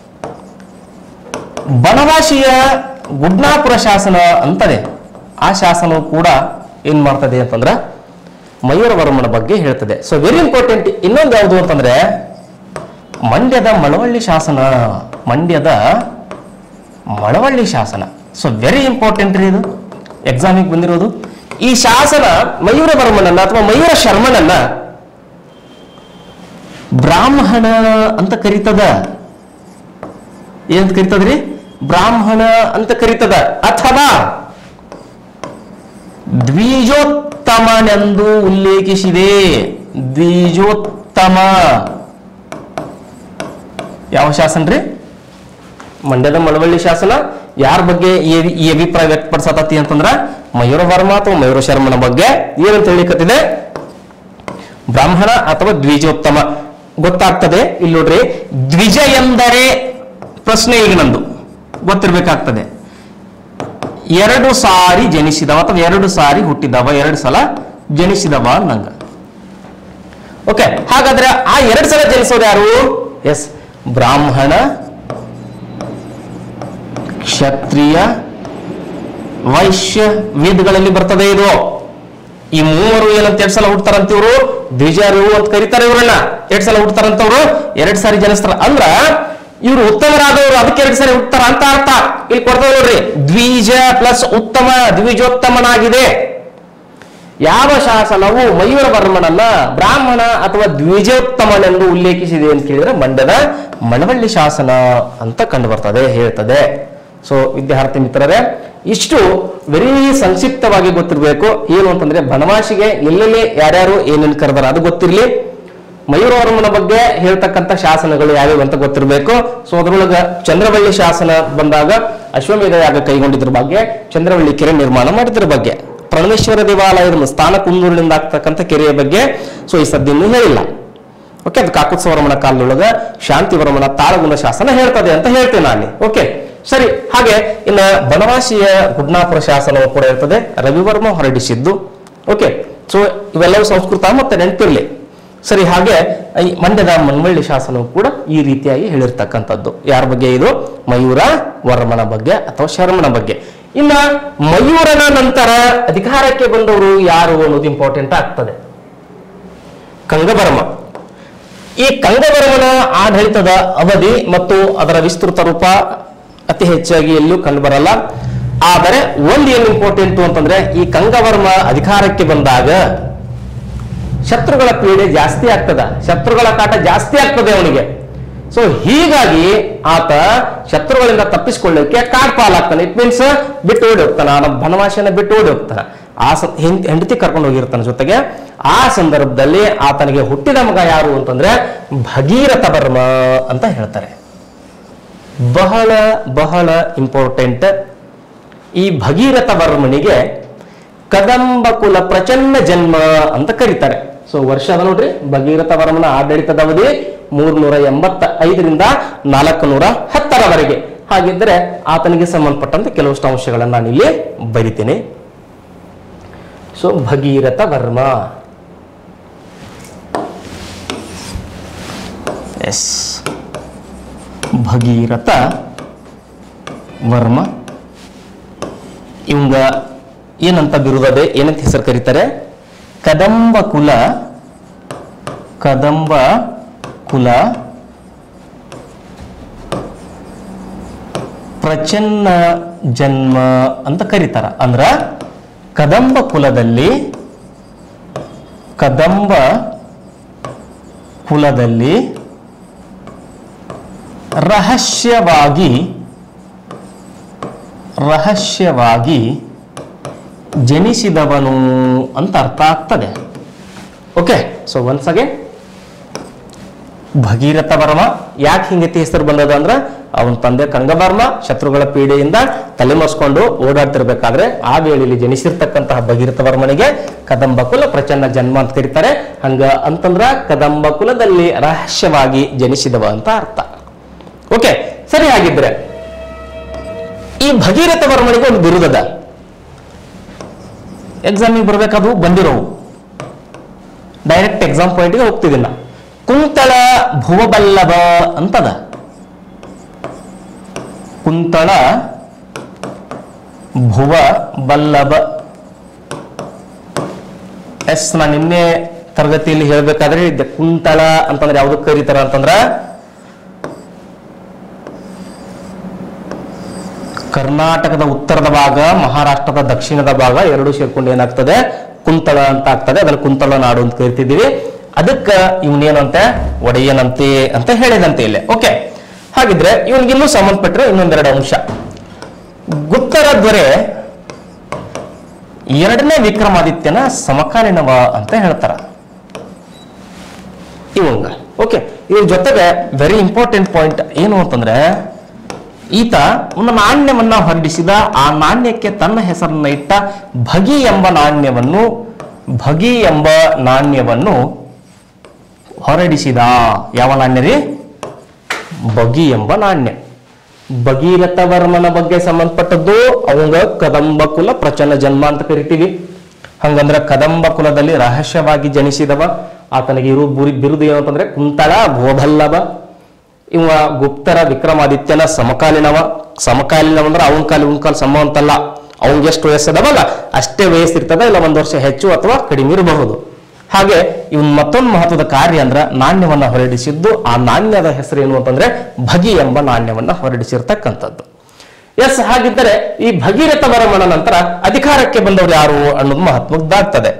ಬನವಾಸಿಯ ಗುಡ್ನಾಪುರ ಶಾಸನ ಅಂತದೆ ಆ ಶಾಸನವು ಕೂಡ ಏನ್ ಮಾಡ್ತದೆ ಅಂತಂದ್ರ ಮಯೂರವರ್ಮನ ಬಗ್ಗೆ ಹೇಳ್ತದೆ ಸೊ ವೆರಿ ಇಂಪಾರ್ಟೆಂಟ್ ಇನ್ನೊಂದು ಯಾವುದು ಅಂತಂದ್ರೆ ಮಂಡ್ಯದ ಮಳವಳ್ಳಿ ಶಾಸನ ಮಂಡ್ಯದ ಮಳವಳ್ಳಿ ಶಾಸನ ಸೊ ವೆರಿ ಇಂಪಾರ್ಟೆಂಟ್ ರೀ ಇದು ಎಕ್ಸಾಮಿಗೆ ಬಂದಿರೋದು ಈ ಶಾಸನ ಮಯೂರವರ್ಮನನ್ನ ಅಥವಾ ಮಯೂರ ಶರ್ಮನನ್ನ ಬ್ರಾಹ್ಮಣ ಅಂತ ಕರೀತದ ಏನಂತ ಕರೀತದ್ರಿ ಬ್ರಾಹ್ಮಣ ಅಂತ ಕರೀತದ ಅಥವಾ ದ್ವಿಜೋತ್ತಮನೆಂದು ಉಲ್ಲೇಖಿಸಿದೆ ದ್ವಿಜೋತ್ತಮ ಯಾವ ಶಾಸನ ರೀ ಮಂಡ್ಯದ ಮಳವಳ್ಳಿ ಶಾಸನ ಯಾರ ಬಗ್ಗೆ ಈ ಈ ಅಭಿಪ್ರಾಯ ವ್ಯಕ್ತಪಡಿಸತತಿ ಅಂತಂದ್ರ ಮಯೂರವರ್ಮ ಅಥವಾ ಮಯೂರ ಶರ್ಮನ ಬಗ್ಗೆ ಏನಂತ ಹೇಳಿಕತ್ತಿದೆ ಬ್ರಾಹ್ಮಣ ಅಥವಾ ದ್ವಿಜೋತ್ತಮ ಗೊತ್ತಾಗ್ತದೆ ಇಲ್ಲಿ ನೋಡ್ರಿ ದ್ವಿಜ ಎಂದರೆ ಪ್ರಶ್ನೆ ಈಗ ನಂದು ಗೊತ್ತಿರ್ಬೇಕಾಗ್ತದೆ ಎರಡು ಸಾರಿ ಜನಿಸಿದವ ಅಥವಾ ಎರಡು ಸಾರಿ ಹುಟ್ಟಿದವ ಎರಡು ಸಲ ಜನಿಸಿದವ ಅನ್ನಂಗ ಓಕೆ ಹಾಗಾದ್ರೆ ಆ ಎರಡು ಸಲ ಜನಿಸೋರು ಯಾರು ಎಸ್ ಬ್ರಾಹ್ಮಣ ಕ್ಷತ್ರಿಯ ವೈಶ್ಯ ವೇದಗಳಲ್ಲಿ ಬರ್ತದೆ ಇದು ಈ ಮೂವರು ಏನಂತ ಎರಡ್ ಸಲ ಹುಡ್ತಾರಂತ ಇವರು ದ್ವಿಜರು ಅಂತ ಕರೀತಾರೆ ಇವ್ರನ್ನ ಎರಡ್ ಸಲ ಹುಡ್ತಾರಂತವ್ರು ಎರಡ್ ಸಾರಿ ಜನಿಸ್ತಾರ ಅಂದ್ರ ಇವ್ರು ಉತ್ತಮರಾದವರು ಅದಕ್ಕೆ ಎರಡ್ ಸಾರಿ ಹುಡ್ತಾರ ಅಂತ ಅರ್ಥ ಇಲ್ಲಿ ಕೊಡ್ತಾವ ನೋಡ್ರಿ ದ್ವಿಜ ಪ್ಲಸ್ ಉತ್ತಮ ದ್ವಿಜೋತ್ತಮನಾಗಿದೆ ಯಾವ ಶಾಸನವು ಮಯೂರವರ್ಮನನ್ನ ಬ್ರಾಹ್ಮಣ ಅಥವಾ ದ್ವಿಜೋತ್ತಮನೆಂದು ಉಲ್ಲೇಖಿಸಿದೆ ಅಂತ ಕೇಳಿದ್ರೆ ಮಂಡ್ಯದ ಮಳವಳ್ಳಿ ಶಾಸನ ಅಂತ ಕಂಡು ಬರ್ತದೆ ಹೇಳ್ತದೆ ಸೊ ವಿದ್ಯಾರ್ಥಿ ಮಿತ್ರರೇ ಇಷ್ಟು ವೆರಿ ಸಂಕ್ಷಿಪ್ತವಾಗಿ ಗೊತ್ತಿರಬೇಕು ಏನು ಅಂತಂದ್ರೆ ಬನವಾಸಿಗೆ ಎಲ್ಲೆಲ್ಲಿ ಯಾರ್ಯಾರು ಏನೇನು ಕರೆದಾರ ಅದು ಗೊತ್ತಿರಲಿ ಮಯೂರವರ್ಮನ ಬಗ್ಗೆ ಹೇಳ್ತಕ್ಕಂಥ ಶಾಸನಗಳು ಯಾವ್ಯಾವ ಅಂತ ಗೊತ್ತಿರಬೇಕು ಸೊ ಅದರೊಳಗ ಚಂದ್ರವಳ್ಳಿ ಶಾಸನ ಬಂದಾಗ ಅಶ್ವಮೇಧ ಯಾಗ ಕೈಗೊಂಡಿದ್ರ ಬಗ್ಗೆ ಚಂದ್ರವಳ್ಳಿ ಕೆರೆ ನಿರ್ಮಾಣ ಮಾಡಿದ್ರ ಬಗ್ಗೆ ಪರಮೇಶ್ವರ ದೇವಾಲಯದ ಸ್ಥಾನ ಕುಂದೂರಿನಿಂದ ಆಗ್ತಕ್ಕಂಥ ಕೆರೆಯ ಬಗ್ಗೆ ಸೊ ಈ ಸದ್ಯ ಇನ್ನೂ ಹೇಳಿಲ್ಲ ಓಕೆ ಅದು ಕಾಕುತ್ಸವರ್ಮನ ಕಾಲದೊಳಗ ಶಾಂತಿವರ್ಮನ ತಾಳಗುಣ ಶಾಸನ ಹೇಳ್ತದೆ ಅಂತ ಹೇಳ್ತೇನೆ ನಾನು ಓಕೆ ಸರಿ ಹಾಗೆ ಇನ್ನ ಬನವಾಸಿಯ ಗುಡ್ನಾಪುರ ಶಾಸನವು ಕೂಡ ಇರ್ತದೆ ರವಿವರ್ಮ ಹೊರಡಿಸಿದ್ದು ಓಕೆ ಸೊ ಇವೆಲ್ಲವೂ ಸಂಸ್ಕೃತ ಮತ್ತೆ ನೆನಪಿರ್ಲಿ ಸರಿ ಹಾಗೆ ಈ ಮಂಡ್ಯದ ಮನ್ವಳ್ಳಿ ಶಾಸನವು ಕೂಡ ಈ ರೀತಿಯಾಗಿ ಹೇಳಿರ್ತಕ್ಕಂಥದ್ದು ಯಾರ ಬಗ್ಗೆ ಇದು ಮಯೂರ ವರ್ಮನ ಬಗ್ಗೆ ಅಥವಾ ಶರ್ಮನ ಬಗ್ಗೆ ಇನ್ನ ಮಯೂರನ ನಂತರ ಅಧಿಕಾರಕ್ಕೆ ಬಂದವರು ಯಾರು ಅನ್ನೋದು ಇಂಪಾರ್ಟೆಂಟ್ ಆಗ್ತದೆ ಕಂಗಬರ್ಮ ಈ ಕಂಗಬರ್ಮನ ಆಡಳಿತದ ಅವಧಿ ಮತ್ತು ಅದರ ವಿಸ್ತೃತ ರೂಪ ಅತಿ ಹೆಚ್ಚಾಗಿ ಎಲ್ಲೂ ಕಂಡುಬರಲ್ಲ ಆದರೆ ಒಂದು ಏನು ಇಂಪಾರ್ಟೆಂಟ್ ಅಂತಂದ್ರೆ ಈ ಕಂಗವರ್ಮ ಅಧಿಕಾರಕ್ಕೆ ಬಂದಾಗ ಶತ್ರುಗಳ ಪೀಡೆ ಜಾಸ್ತಿ ಆಗ್ತದ ಶತ್ರುಗಳ ಕಾಟ ಜಾಸ್ತಿ ಆಗ್ತದೆ ಅವನಿಗೆ ಸೊ ಹೀಗಾಗಿ ಆತ ಶತ್ರುಗಳಿಂದ ತಪ್ಪಿಸಿಕೊಳ್ಳಲಿಕ್ಕೆ ಕಾಡ್ ಪಾಲಾಗ್ತಾನೆ ಇಟ್ ಮೀನ್ಸ್ ಬಿಟ್ಟು ಓಡಿ ಹೋಗ್ತಾನೆ ಅವನ ಬನವಾಸಿಯನ್ನ ಬಿಟ್ಟು ಓಡಿ ಹೋಗ್ತಾನೆ ಆ ಸ- ಹೆಂಡ್- ಹೆಂಡತಿ ಕರ್ಕೊಂಡು ಹೋಗಿರ್ತಾನೆ ಜೊತೆಗೆ ಆ ಸಂದರ್ಭದಲ್ಲಿ ಆತನಿಗೆ ಹುಟ್ಟಿದ ಮಗ ಯಾರು ಅಂತಂದ್ರೆ ಭಗೀರಥ ವರ್ಮ ಅಂತ ಹೇಳ್ತಾರೆ ಬಹಳ ಬಹಳ ಇಂಪಾರ್ಟೆಂಟ್ ಈ ಭಗೀರಥ ವರ್ಮನಿಗೆ ಕದಂಬ ಕುಲ ಪ್ರಚಂಡ ಜನ್ಮ ಅಂತ ಕರೀತಾರೆ ಸೊ ವರ್ಷ ಅದ ನೋಡ್ರಿ ಭಗೀರಥ ವರ್ಮನ ಆಡಳಿತದ ಅವಧಿ ಮೂರ್ನೂರ ಎಂಬತ್ತ ಐದರಿಂದ ನಾಲ್ಕು ನೂರ ಹತ್ತರವರೆಗೆ ಹಾಗಿದ್ದರೆ ಆತನಿಗೆ ಸಂಬಂಧಪಟ್ಟಂತೆ ಕೆಲವಷ್ಟು ಅಂಶಗಳನ್ನು ನಾನು ಇಲ್ಲಿ ಬರಿತೀನಿ ಸೊ ಭಗೀರಥ ವರ್ಮ ಎಸ್ ಭಗೀರಥ ವರ್ಮ ಇವಂಗ ಏನಂತ ಬಿರುದದೆ ಏನಂತ ಹೆಸರು ಕರೀತಾರೆ ಕದಂಬ ಕುಲ ಕದಂಬ ಕುಲ ಪ್ರಚನ್ನ ಜನ್ಮ ಅಂತ ಕರೀತಾರ ಅಂದ್ರ ಕದಂಬ ಕುಲದಲ್ಲಿ ಕದಂಬ ಕುಲದಲ್ಲಿ ರಹಸ್ಯವಾಗಿ ರಹಸ್ಯವಾಗಿ ಜನಿಸಿದವನು ಅಂತ ಅರ್ಥ ಆಗ್ತದೆ okay so once again Bhagiratha Varma ಯಾಕೆ ಹಿಂಗತಿ ಹೆಸರು ಬಂದದ ಅಂದ್ರ ಅವನ ತಂದೆ ಕಂಗಬರ್ಮ ಶತ್ರುಗಳ ಪೀಡೆಯಿಂದ ತಲೆಮರೆಸ್ಕೊಂಡು ಓಡಾಡ್ತಿರ್ಬೇಕಾದ್ರೆ ಆ ವೇಳೆಯಲ್ಲಿ ಜನಿಸಿರ್ತಕ್ಕಂತಹ ಭಗೀರಥ ವರ್ಮನಿಗೆ ಕದಂಬ ಕುಲ ಪ್ರಚಂಡ ಜನ್ಮ ಅಂತ ಕರೀತಾರೆ ಹಂಗ ಅಂತಂದ್ರ ಕದಂಬ ಕುಲದಲ್ಲಿ ರಹಸ್ಯವಾಗಿ ಜನಿಸಿದವ ಅಂತ ಅರ್ಥ ಓಕೆ ಸರಿ ಹಾಗಿದ್ರೆ ಈ ಭಗೀರಥ ವರ್ಮನಿಗೆ ಒಂದು ಬಿರುದದ ಎಕ್ಸಾಮಿಗೆ ಬರ್ಬೇಕಾದ್ರು ಬಂದಿರೋವು ಡೈರೆಕ್ಟ್ ಎಕ್ಸಾಮ್ ಪಾಯಿಂಟ್ಗೆ ಹೋಗ್ತಿದ್ದಿಲ್ಲ ಕುಂತಳ ಭುವಬಲ್ಲಭ ಅಂತದ ಕುಂತಳ ಭುವ ಬಲ್ಲಭ ಎಸ್ ನಾನು ನಿನ್ನೆ ತರಗತಿಯಲ್ಲಿ ಹೇಳ್ಬೇಕಾದ್ರೆ ಹೇಳಿದ್ದೆ ಕುಂತಳ ಅಂತಂದ್ರೆ ಯಾವ್ದಕ್ಕೆ ಕರೀತಾರ ಅಂತಂದ್ರ ಕರ್ನಾಟಕದ ಉತ್ತರದ ಭಾಗ ಮಹಾರಾಷ್ಟ್ರದ ದಕ್ಷಿಣದ ಭಾಗ ಎರಡು ಸೇರ್ಕೊಂಡು ಏನಾಗ್ತದೆ ಕುಂತಳ ಅಂತ ಆಗ್ತದೆ ಅದನ್ನ ಕುಂತಳ ನಾಡು ಅಂತ ಕರಿತಿದ್ದೀವಿ ಅದಕ್ಕ ಇವನೇನಂತೆ ಒಡೆಯನಂತೆ ಅಂತ ಹೇಳಿದಂತೆ ಇಲ್ಲೇ ಓಕೆ ಹಾಗಿದ್ರೆ ಇವನಿಗಿನ್ನೂ ಸಂಬಂಧಪಟ್ಟಿರೋ ಇನ್ನೊಂದೆರಡು ಅಂಶ ಗುಪ್ತರ ದೊರೆ ಎರಡನೇ ವಿಕ್ರಮಾದಿತ್ಯನ ಸಮಕಾಲೀನವ ಅಂತ ಹೇಳ್ತಾರ ಇವಂಗ ಓಕೆ ಇದ್ರ ಜೊತೆಗೆ ವೆರಿ ಇಂಪಾರ್ಟೆಂಟ್ ಪಾಯಿಂಟ್ ಏನು ಅಂತಂದ್ರೆ ಈತ ಒಂದು ನಾಣ್ಯವನ್ನ ಹೊರಡಿಸಿದ ಆ ನಾಣ್ಯಕ್ಕೆ ತನ್ನ ಹೆಸರನ್ನ ಇಟ್ಟ ಭಗಿ ಎಂಬ ನಾಣ್ಯವನ್ನು ಭಗಿ ಎಂಬ ನಾಣ್ಯವನ್ನು ಹೊರಡಿಸಿದ ಯಾವ ನಾಣ್ಯ ರೀ ಬಗಿ ಎಂಬ ನಾಣ್ಯ ಭಗೀರಥ ವರ್ಮನ ಬಗ್ಗೆ ಸಂಬಂಧಪಟ್ಟದ್ದು ಅವಂಗ ಕದಂಬ ಕುಲ ಪ್ರಚನ ಜನ್ಮ ಅಂತ ಕರಿತೀವಿ ಹಂಗಂದ್ರ ಕದಂಬ ಕುಲದಲ್ಲಿ ರಹಸ್ಯವಾಗಿ ಜನಿಸಿದವ ಆತನಿಗೆ ಇರು ಬುರಿ ಬಿರುದು ಏನು ಅಂತಂದ್ರೆ ಕುಂತಳ ಭೋಬಲ್ಲವ ಇವ ಗುಪ್ತರ ವಿಕ್ರಮಾದಿತ್ಯನ ಸಮಕಾಲೀನವ ಸಮಕಾಲೀನವ ಅಂದ್ರೆ ಅವನ ಕಾಲ ಇವನ್ ಕಾಲ ಸಮ ಅಂತಲ್ಲ ಅವಂಗೆ ಎಷ್ಟು ವಯಸ್ಸದವಲ್ಲ ಅಷ್ಟೇ ವಯಸ್ಸಿರ್ತದ ಇಲ್ಲ ಒಂದ್ ವರ್ಷ ಹೆಚ್ಚು ಅಥವಾ ಕಡಿಮೆ ಇರಬಹುದು ಹಾಗೆ ಇವನ್ ಮತ್ತೊಂದು ಮಹತ್ವದ ಕಾರ್ಯ ಅಂದ್ರ ನಾಣ್ಯವನ್ನ ಹೊರಡಿಸಿದ್ದು ಆ ನಾಣ್ಯದ ಹೆಸರೇನು ಅಂತಂದ್ರೆ ಭಗಿ ಎಂಬ ನಾಣ್ಯವನ್ನ ಹೊರಡಿಸಿರ್ತಕ್ಕಂಥದ್ದು ಎಸ್ ಹಾಗಿದ್ದರೆ ಈ ಭಗೀರಥ ವರ್ಮನ ನಂತರ ಅಧಿಕಾರಕ್ಕೆ ಬಂದವರು ಯಾರು ಅನ್ನೋದು ಮಹತ್ವದ್ದಾಗ್ತದೆ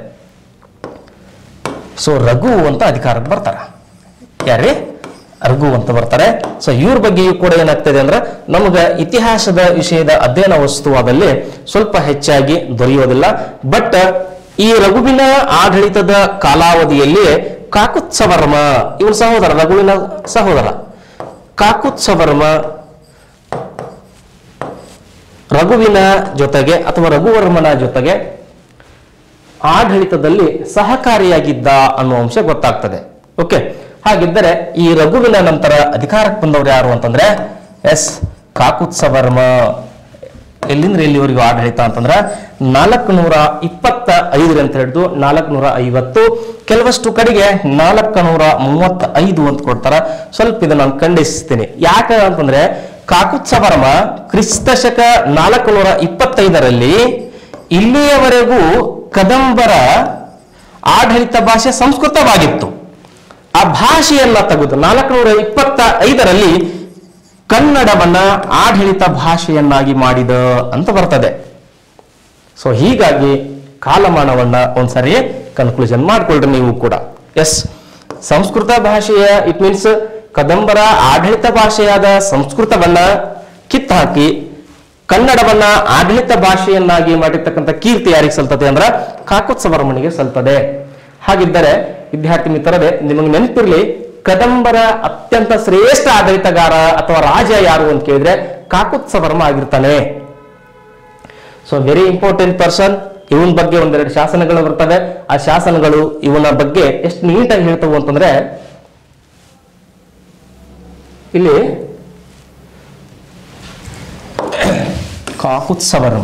ಸೊ ರಘು ಅಂತ ಅಧಿಕಾರಕ್ಕೆ ಬರ್ತಾರ ಯಾರೇ ರಘು ಅಂತ ಬರ್ತಾರೆ ಸೊ ಇವ್ರ ಬಗ್ಗೆಯೂ ಕೂಡ ಏನಾಗ್ತದೆ ಅಂದ್ರೆ ನಮಗೆ ಇತಿಹಾಸದ ವಿಷಯದ ಅಧ್ಯಯನ ವಸ್ತುವಾದಲ್ಲಿ ಸ್ವಲ್ಪ ಹೆಚ್ಚಾಗಿ ದೊರೆಯೋದಿಲ್ಲ ಬಟ್ ಈ ರಘುವಿನ ಆಡಳಿತದ ಕಾಲಾವಧಿಯಲ್ಲಿ ಕಾಕುತ್ಸವರ್ಮ ಇವನ ಸಹೋದರ ರಘುವಿನ ಸಹೋದರ ಕಾಕುತ್ಸವರ್ಮ ರಘುವಿನ ಜೊತೆಗೆ ಅಥವಾ ರಘುವರ್ಮನ ಜೊತೆಗೆ ಆಡಳಿತದಲ್ಲಿ ಸಹಕಾರಿಯಾಗಿದ್ದ ಅನ್ನುವ ಅಂಶ ಗೊತ್ತಾಗ್ತದೆ ಓಕೆ ಹಾಗಿದ್ದರೆ ಈ ರಘುವಿನ ನಂತರ ಅಧಿಕಾರಕ್ಕೆ ಬಂದವರು ಯಾರು ಅಂತಂದ್ರೆ ಎಸ್ ಕಾಕುತ್ಸವರ್ಮ ಎಲ್ಲಿಂದ ಎಲ್ಲಿವರೆಗೂ ಆಡಳಿತ ಅಂತಂದ್ರೆ ನಾಲ್ಕು ನೂರ ಇಪ್ಪತ್ತ ಐದರ ಅಂತ ಹಿಡಿದು ನಾಲ್ಕು ನೂರ ಐವತ್ತು ಕೆಲವಷ್ಟು ಕಡೆಗೆ ನಾಲ್ಕು ನೂರ ಮೂವತ್ತ ಐದು ಅಂತ ಕೊಡ್ತಾರ ಸ್ವಲ್ಪ ಇದನ್ನ ನಾನು ಖಂಡಿಸ್ತೀನಿ ಯಾಕೆ ಅಂತಂದ್ರೆ ಕಾಕುತ್ಸವರ್ಮ ಕ್ರಿಸ್ತ ಶಕ ನಾಲ್ಕು ನೂರ ಇಪ್ಪತ್ತೈದರಲ್ಲಿ ಇಲ್ಲಿಯವರೆಗೂ ಕದಂಬರ ಆಡಳಿತ ಭಾಷೆ ಸಂಸ್ಕೃತವಾಗಿತ್ತು ಆ ಭಾಷೆಯನ್ನ ತೆಗೆದು ನಾಲ್ಕುನೂರ ಇಪ್ಪತ್ತ ಐದರಲ್ಲಿ ಕನ್ನಡವನ್ನ ಆಡಳಿತ ಭಾಷೆಯನ್ನಾಗಿ ಮಾಡಿದ ಅಂತ ಬರ್ತದೆ ಸೊ ಹೀಗಾಗಿ ಕಾಲಮಾನವನ್ನ ಒಂದ್ಸರಿ ಕನ್ಕ್ಲೂಷನ್ ಮಾಡ್ಕೊಳ್ರಿ ನೀವು ಕೂಡ ಎಸ್ ಸಂಸ್ಕೃತ ಭಾಷೆಯ ಇಟ್ ಮೀನ್ಸ್ ಕದಂಬರ ಆಡಳಿತ ಭಾಷೆಯಾದ ಸಂಸ್ಕೃತವನ್ನ ಕಿತ್ತಾಕಿ ಕನ್ನಡವನ್ನ ಆಡಳಿತ ಭಾಷೆಯನ್ನಾಗಿ ಮಾಡಿರ್ತಕ್ಕಂಥ ಕೀರ್ತಿ ಯಾರಿಗೆ ಸಲ್ತದೆ ಅಂದ್ರ ಕಾಕೋತ್ಸವರ್ಮನಿಗೆ ಸಲ್ತದೆ ಹಾಗಿದ್ದರೆ ವಿದ್ಯಾರ್ಥಿ ಮಿತ್ರರೇ ನಿಮಗೆ ನೆನಪಿರ್ಲಿ ಕದಂಬರ ಅತ್ಯಂತ ಶ್ರೇಷ್ಠ ಆಡಳಿತಗಾರ ಅಥವಾ ರಾಜ ಯಾರು ಅಂತ ಕೇಳಿದ್ರೆ ಕಾಕುತ್ಸವರ್ಮ ಆಗಿರ್ತಾನೆ ಸೊ ವೆರಿ ಇಂಪಾರ್ಟೆಂಟ್ ಪರ್ಸನ್ ಇವನ್ ಬಗ್ಗೆ ಒಂದೆರಡು ಶಾಸನಗಳು ಬರ್ತವೆ ಆ ಶಾಸನಗಳು ಇವನ ಬಗ್ಗೆ ಎಷ್ಟು ನೀಟಾಗಿ ಹೇಳ್ತವು ಅಂತಂದ್ರೆ ಇಲ್ಲಿ ಕಾಕುತ್ಸವರ್ಮ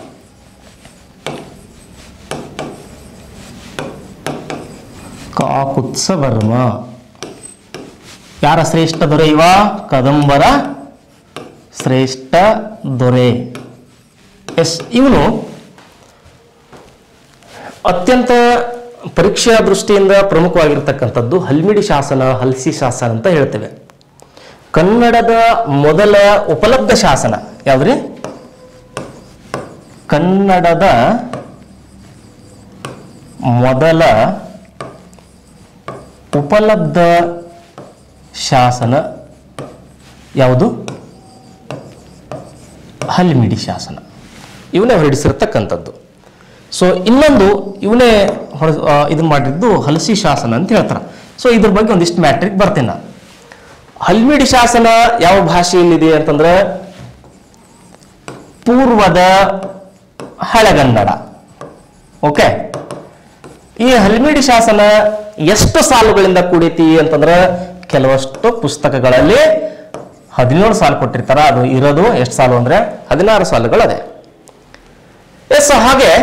ಕಾಕುತ್ಸವರ್ಮ ಯಾರ ಶ್ರೇಷ್ಠ ದೊರೆ ಇವ ಕದಂಬರ ಶ್ರೇಷ್ಠ ದೊರೆ ಎಸ್ ಇವನು ಅತ್ಯಂತ ಪರೀಕ್ಷಾ ದೃಷ್ಟಿಯಿಂದ ಪ್ರಮುಖವಾಗಿರ್ತಕ್ಕಂಥದ್ದು ಹಲ್ಮಿಡಿ ಶಾಸನ ಹಲ್ಸಿ ಶಾಸನ ಅಂತ ಹೇಳ್ತೇವೆ ಕನ್ನಡದ ಮೊದಲ ಉಪಲಬ್ಧ ಶಾಸನ ಯಾವ್ದ್ರಿ ಕನ್ನಡದ ಮೊದಲ ಉಪಲಬ್ಧ ಶಾಸನ ಯಾವುದು ಹಲ್ಮಿಡಿ ಶಾಸನ ಇವನೇ ಹೊರಡಿಸಿರ್ತಕ್ಕಂಥದ್ದು ಸೊ ಇನ್ನೊಂದು ಇವನೇ ಹೊರ ಇದನ್ನ ಮಾಡಿದ್ದು ಹಲಸಿ ಶಾಸನ ಅಂತ ಹೇಳ್ತಾರೆ ಸೊ ಇದ್ರ ಬಗ್ಗೆ ಒಂದಿಷ್ಟು ಮ್ಯಾಟ್ರಿಕ್ ಬರ್ತೇನೆ ನಾನು ಹಲ್ಮಿಡಿ ಶಾಸನ ಯಾವ ಭಾಷೆಯಲ್ಲಿದೆ ಅಂತಂದ್ರೆ ಪೂರ್ವದ ಹಳೆಗನ್ನಡ ಓಕೆ ಈ ಹಲ್ಮಿಡಿ ಶಾಸನ ಎಷ್ಟು ಸಾಲುಗಳಿಂದ ಕೂಡೈತಿ ಅಂತಂದ್ರೆ ಕೆಲವಷ್ಟು ಪುಸ್ತಕಗಳಲ್ಲಿ ಹದಿನೇಳು ಸಾಲು ಕೊಟ್ಟಿರ್ತಾರ ಅದು ಇರೋದು ಎಷ್ಟು ಸಾಲು ಅಂದ್ರೆ ಹದಿನಾರು ಸಾಲುಗಳದೆ ಎಸ್ ಹಾಗೆ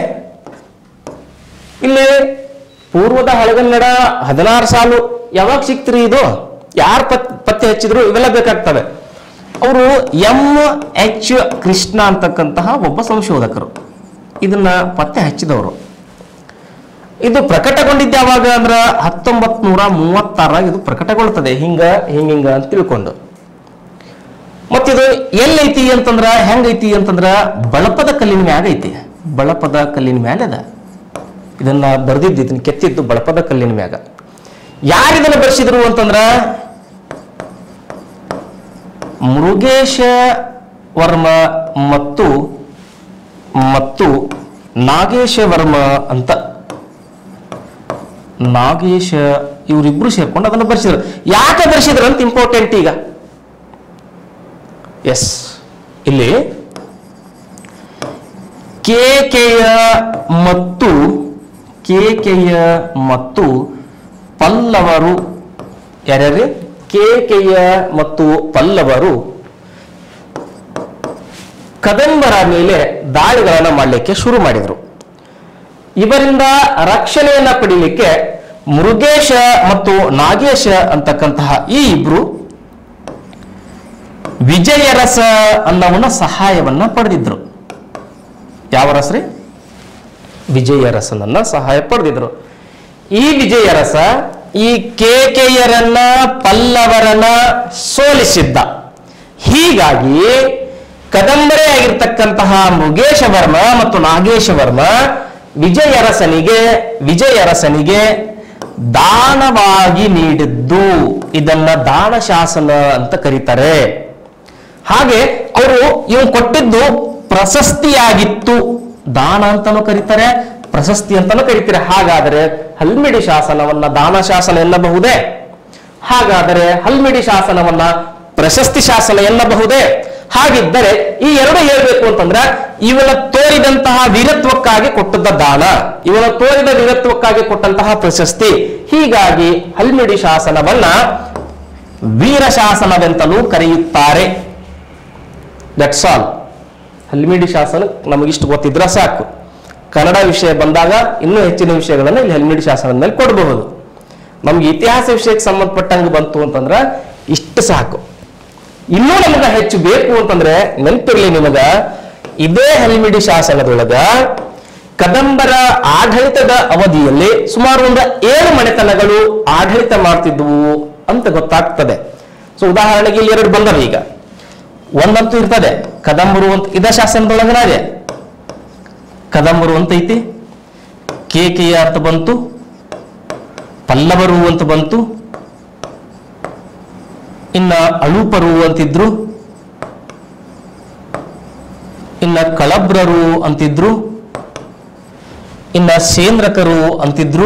ಇಲ್ಲಿ ಪೂರ್ವದ ಹಳೆಗನ್ನಡ ಹದಿನಾರು ಸಾಲು ಯಾವಾಗ ಸಿಕ್ತ್ರಿ ಇದು ಯಾರು ಪತ್ ಪತ್ತೆ ಹಚ್ಚಿದ್ರು ಇವೆಲ್ಲ ಬೇಕಾಗ್ತವೆ ಅವರು ಎಂ ಎಚ್ ಕೃಷ್ಣ ಅಂತಕ್ಕಂತಹ ಒಬ್ಬ ಸಂಶೋಧಕರು ಇದನ್ನ ಪತ್ತೆ ಹಚ್ಚಿದವರು ಇದು ಪ್ರಕಟಗೊಂಡಿದ್ದು ಯಾವಾಗ ಅಂದ್ರ ಹತ್ತೊಂಬತ್ ನೂರ ಮೂವತ್ತಾರಾಗ ಇದು ಪ್ರಕಟಗೊಳ್ತದೆ ಹಿಂಗ ಹಿಂಗ ಹಿಂಗ ಅಂತ ತಿಳ್ಕೊಂಡು ಮತ್ತಿದು ಎಲ್ಲೈತಿ ಅಂತಂದ್ರ ಹೆಂಗೈತಿ ಅಂತಂದ್ರ ಬಳಪದ ಕಲ್ಲಿನ ಮ್ಯಾಗ ಐತಿ ಬಳಪದ ಕಲ್ಲಿನ ಮ್ಯಾಲ ಅದ ಇದನ್ನ ಬರೆದಿದ್ದು ಇದನ್ನ ಕೆತ್ತಿದ್ದು ಬಳಪದ ಕಲ್ಲಿನ ಮ್ಯಾಗ ಯಾರು ಇದನ್ನ ಬರ್ಸಿದ್ರು ಅಂತಂದ್ರ ಮೃಗೇಶ ವರ್ಮ ಮತ್ತು ಮತ್ತು ನಾಗೇಶ ವರ್ಮ ಅಂತ ನಾಗೇಶ ಇವರಿಬ್ರು ಸೇರ್ಕೊಂಡು ಅದನ್ನು ಬರ್ಸಿದ್ರು ಯಾಕೆ ಬರ್ಸಿದ್ರು ಅಂತ ಇಂಪಾರ್ಟೆಂಟ್ ಈಗ ಎಸ್ ಇಲ್ಲಿ ಕೇಕೆಯ ಮತ್ತು ಕೇಕೆಯ ಮತ್ತು ಪಲ್ಲವರು ಯಾರ್ಯಾರು ಕೇಕೆಯ ಮತ್ತು ಪಲ್ಲವರು ಕದಂಬರ ಮೇಲೆ ದಾಳಿಗಳನ್ನು ಮಾಡಲಿಕ್ಕೆ ಶುರು ಮಾಡಿದರು ಇವರಿಂದ ರಕ್ಷಣೆಯನ್ನ ಪಡೀಲಿಕ್ಕೆ ಮೃಗೇಶ ಮತ್ತು ನಾಗೇಶ ಅಂತಕ್ಕಂತಹ ಈ ಇಬ್ರು ವಿಜಯರಸ ಅನ್ನವನ್ನ ಸಹಾಯವನ್ನ ಪಡೆದಿದ್ರು ಯಾವ ರಸ್ರಿ ವಿಜಯರಸನನ್ನ ಸಹಾಯ ಪಡೆದಿದ್ರು ಈ ವಿಜಯರಸ ಈ ಕೇಕೆಯರನ್ನ ಪಲ್ಲವರನ್ನ ಸೋಲಿಸಿದ್ದ ಹೀಗಾಗಿ ಕದಂಬರೇ ಆಗಿರ್ತಕ್ಕಂತಹ ಮೃಗೇಶ ವರ್ಮ ಮತ್ತು ನಾಗೇಶ ವರ್ಮ ವಿಜಯರಸನಿಗೆ ವಿಜಯರಸನಿಗೆ ದಾನವಾಗಿ ನೀಡಿದ್ದು ಇದನ್ನ ದಾನ ಶಾಸನ ಅಂತ ಕರೀತಾರೆ ಹಾಗೆ ಅವರು ಇವ್ ಕೊಟ್ಟಿದ್ದು ಪ್ರಶಸ್ತಿಯಾಗಿತ್ತು ದಾನ ಅಂತಾನೂ ಕರೀತಾರೆ ಪ್ರಶಸ್ತಿ ಅಂತಾನೂ ಕರೀತಾರೆ ಹಾಗಾದರೆ ಹಲ್ಮಿಡಿ ಶಾಸನವನ್ನ ದಾನ ಶಾಸನ ಎನ್ನಬಹುದೇ ಹಾಗಾದರೆ ಹಲ್ಮಿಡಿ ಶಾಸನವನ್ನ ಪ್ರಶಸ್ತಿ ಶಾಸನ ಎನ್ನಬಹುದೇ ಹಾಗಿದ್ದರೆ ಈ ಎರಡು ಹೇಳ್ಬೇಕು ಅಂತಂದ್ರೆ ಇವನ ತೋರಿದಂತಹ ವೀರತ್ವಕ್ಕಾಗಿ ಕೊಟ್ಟದ್ದ ದಾನ ಇವನ ತೋರಿದ ವೀರತ್ವಕ್ಕಾಗಿ ಕೊಟ್ಟಂತಹ ಪ್ರಶಸ್ತಿ ಹೀಗಾಗಿ ಹಲ್ಮಿಡಿ ಶಾಸನವನ್ನ ವೀರ ಶಾಸನವೆಂತಲೂ ಕರೆಯುತ್ತಾರೆ ದಟ್ಸ್ ಆಲ್ ಹಲ್ಮಿಡಿ ಶಾಸನ ನಮಗಿಷ್ಟು ಗೊತ್ತಿದ್ರೆ ಸಾಕು ಕನ್ನಡ ವಿಷಯ ಬಂದಾಗ ಇನ್ನೂ ಹೆಚ್ಚಿನ ವಿಷಯಗಳನ್ನು ಇಲ್ಲಿ ಹಲ್ಮಿಡಿ ಶಾಸನದ ಮೇಲೆ ಕೊಡಬಹುದು ನಮ್ಗೆ ಇತಿಹಾಸ ವಿಷಯಕ್ಕೆ ಸಂಬಂಧಪಟ್ಟಂಗೆ ಬಂತು ಅಂತಂದ್ರೆ ಇಷ್ಟು ಸಾಕು ಇನ್ನೂ ನಮಗ ಹೆಚ್ಚು ಬೇಕು ಅಂತಂದ್ರೆ ನೆನಪಿರ್ಲಿ ನಿಮಗ ಇದೇ ಹಲ್ಮಿಡಿ ಶಾಸನದೊಳಗ ಕದಂಬರ ಆಡಳಿತದ ಅವಧಿಯಲ್ಲಿ ಸುಮಾರು ಒಂದು ಏಳು ಮನೆತನಗಳು ಆಡಳಿತ ಮಾಡ್ತಿದ್ವು ಅಂತ ಗೊತ್ತಾಗ್ತದೆ ಸೊ ಉದಾಹರಣೆಗೆ ಇಲ್ಲಿ ಎರಡು ಬಂದವು ಈಗ ಒಂದಂತೂ ಇರ್ತದೆ ಕದಂಬರು ಅಂತ ಇದ ಶಾಸನದೊಳಗನ ಇದೆ ಕದಂಬರು ಅಂತ ಐತಿ ಕೇಕೆಯ ಅಂತ ಬಂತು ಪಲ್ಲವರು ಅಂತ ಬಂತು ಇನ್ನ ಅಳುಪರು ಅಂತಿದ್ರು ಇನ್ನ ಕಳಬ್ರರು ಅಂತಿದ್ರು ಇನ್ನ ಸೇಂದ್ರಕರು ಅಂತಿದ್ರು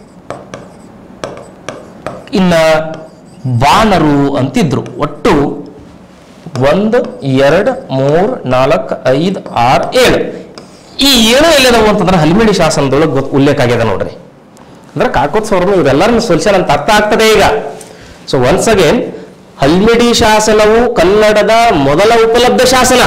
ಇನ್ನ ಬಾಣರು ಅಂತಿದ್ರು ಒಟ್ಟು ಒಂದು ಎರಡು ಮೂರ್ ನಾಲ್ಕು ಐದು ಆರು ಏಳು ಈ ಏಳು ಎಲ್ಲಿದಾವು ಅಂತಂದ್ರೆ ಹಲ್ಮಿಡಿ ಶಾಸನದೊಳಗೆ ಗೊತ್ತು ಉಲ್ಲೇಖ ಆಗ್ಯದ ನೋಡ್ರಿ ಅಂದ್ರೆ ಕಾಕೋತ್ಸವರ್ಮ ಇವರೆಲ್ಲರನ್ನು ಸೊಲ್ಯೂಷನ್ ಅಂತ ಅರ್ಥ ಆಗ್ತದೆ ಈಗ ಸೊ ಒನ್ಸ್ ಅಗೇನ್ ಹಲ್ಮಿಡಿ ಶಾಸನವು ಕನ್ನಡದ ಮೊದಲ ಉಪಲಬ್ಧ ಶಾಸನ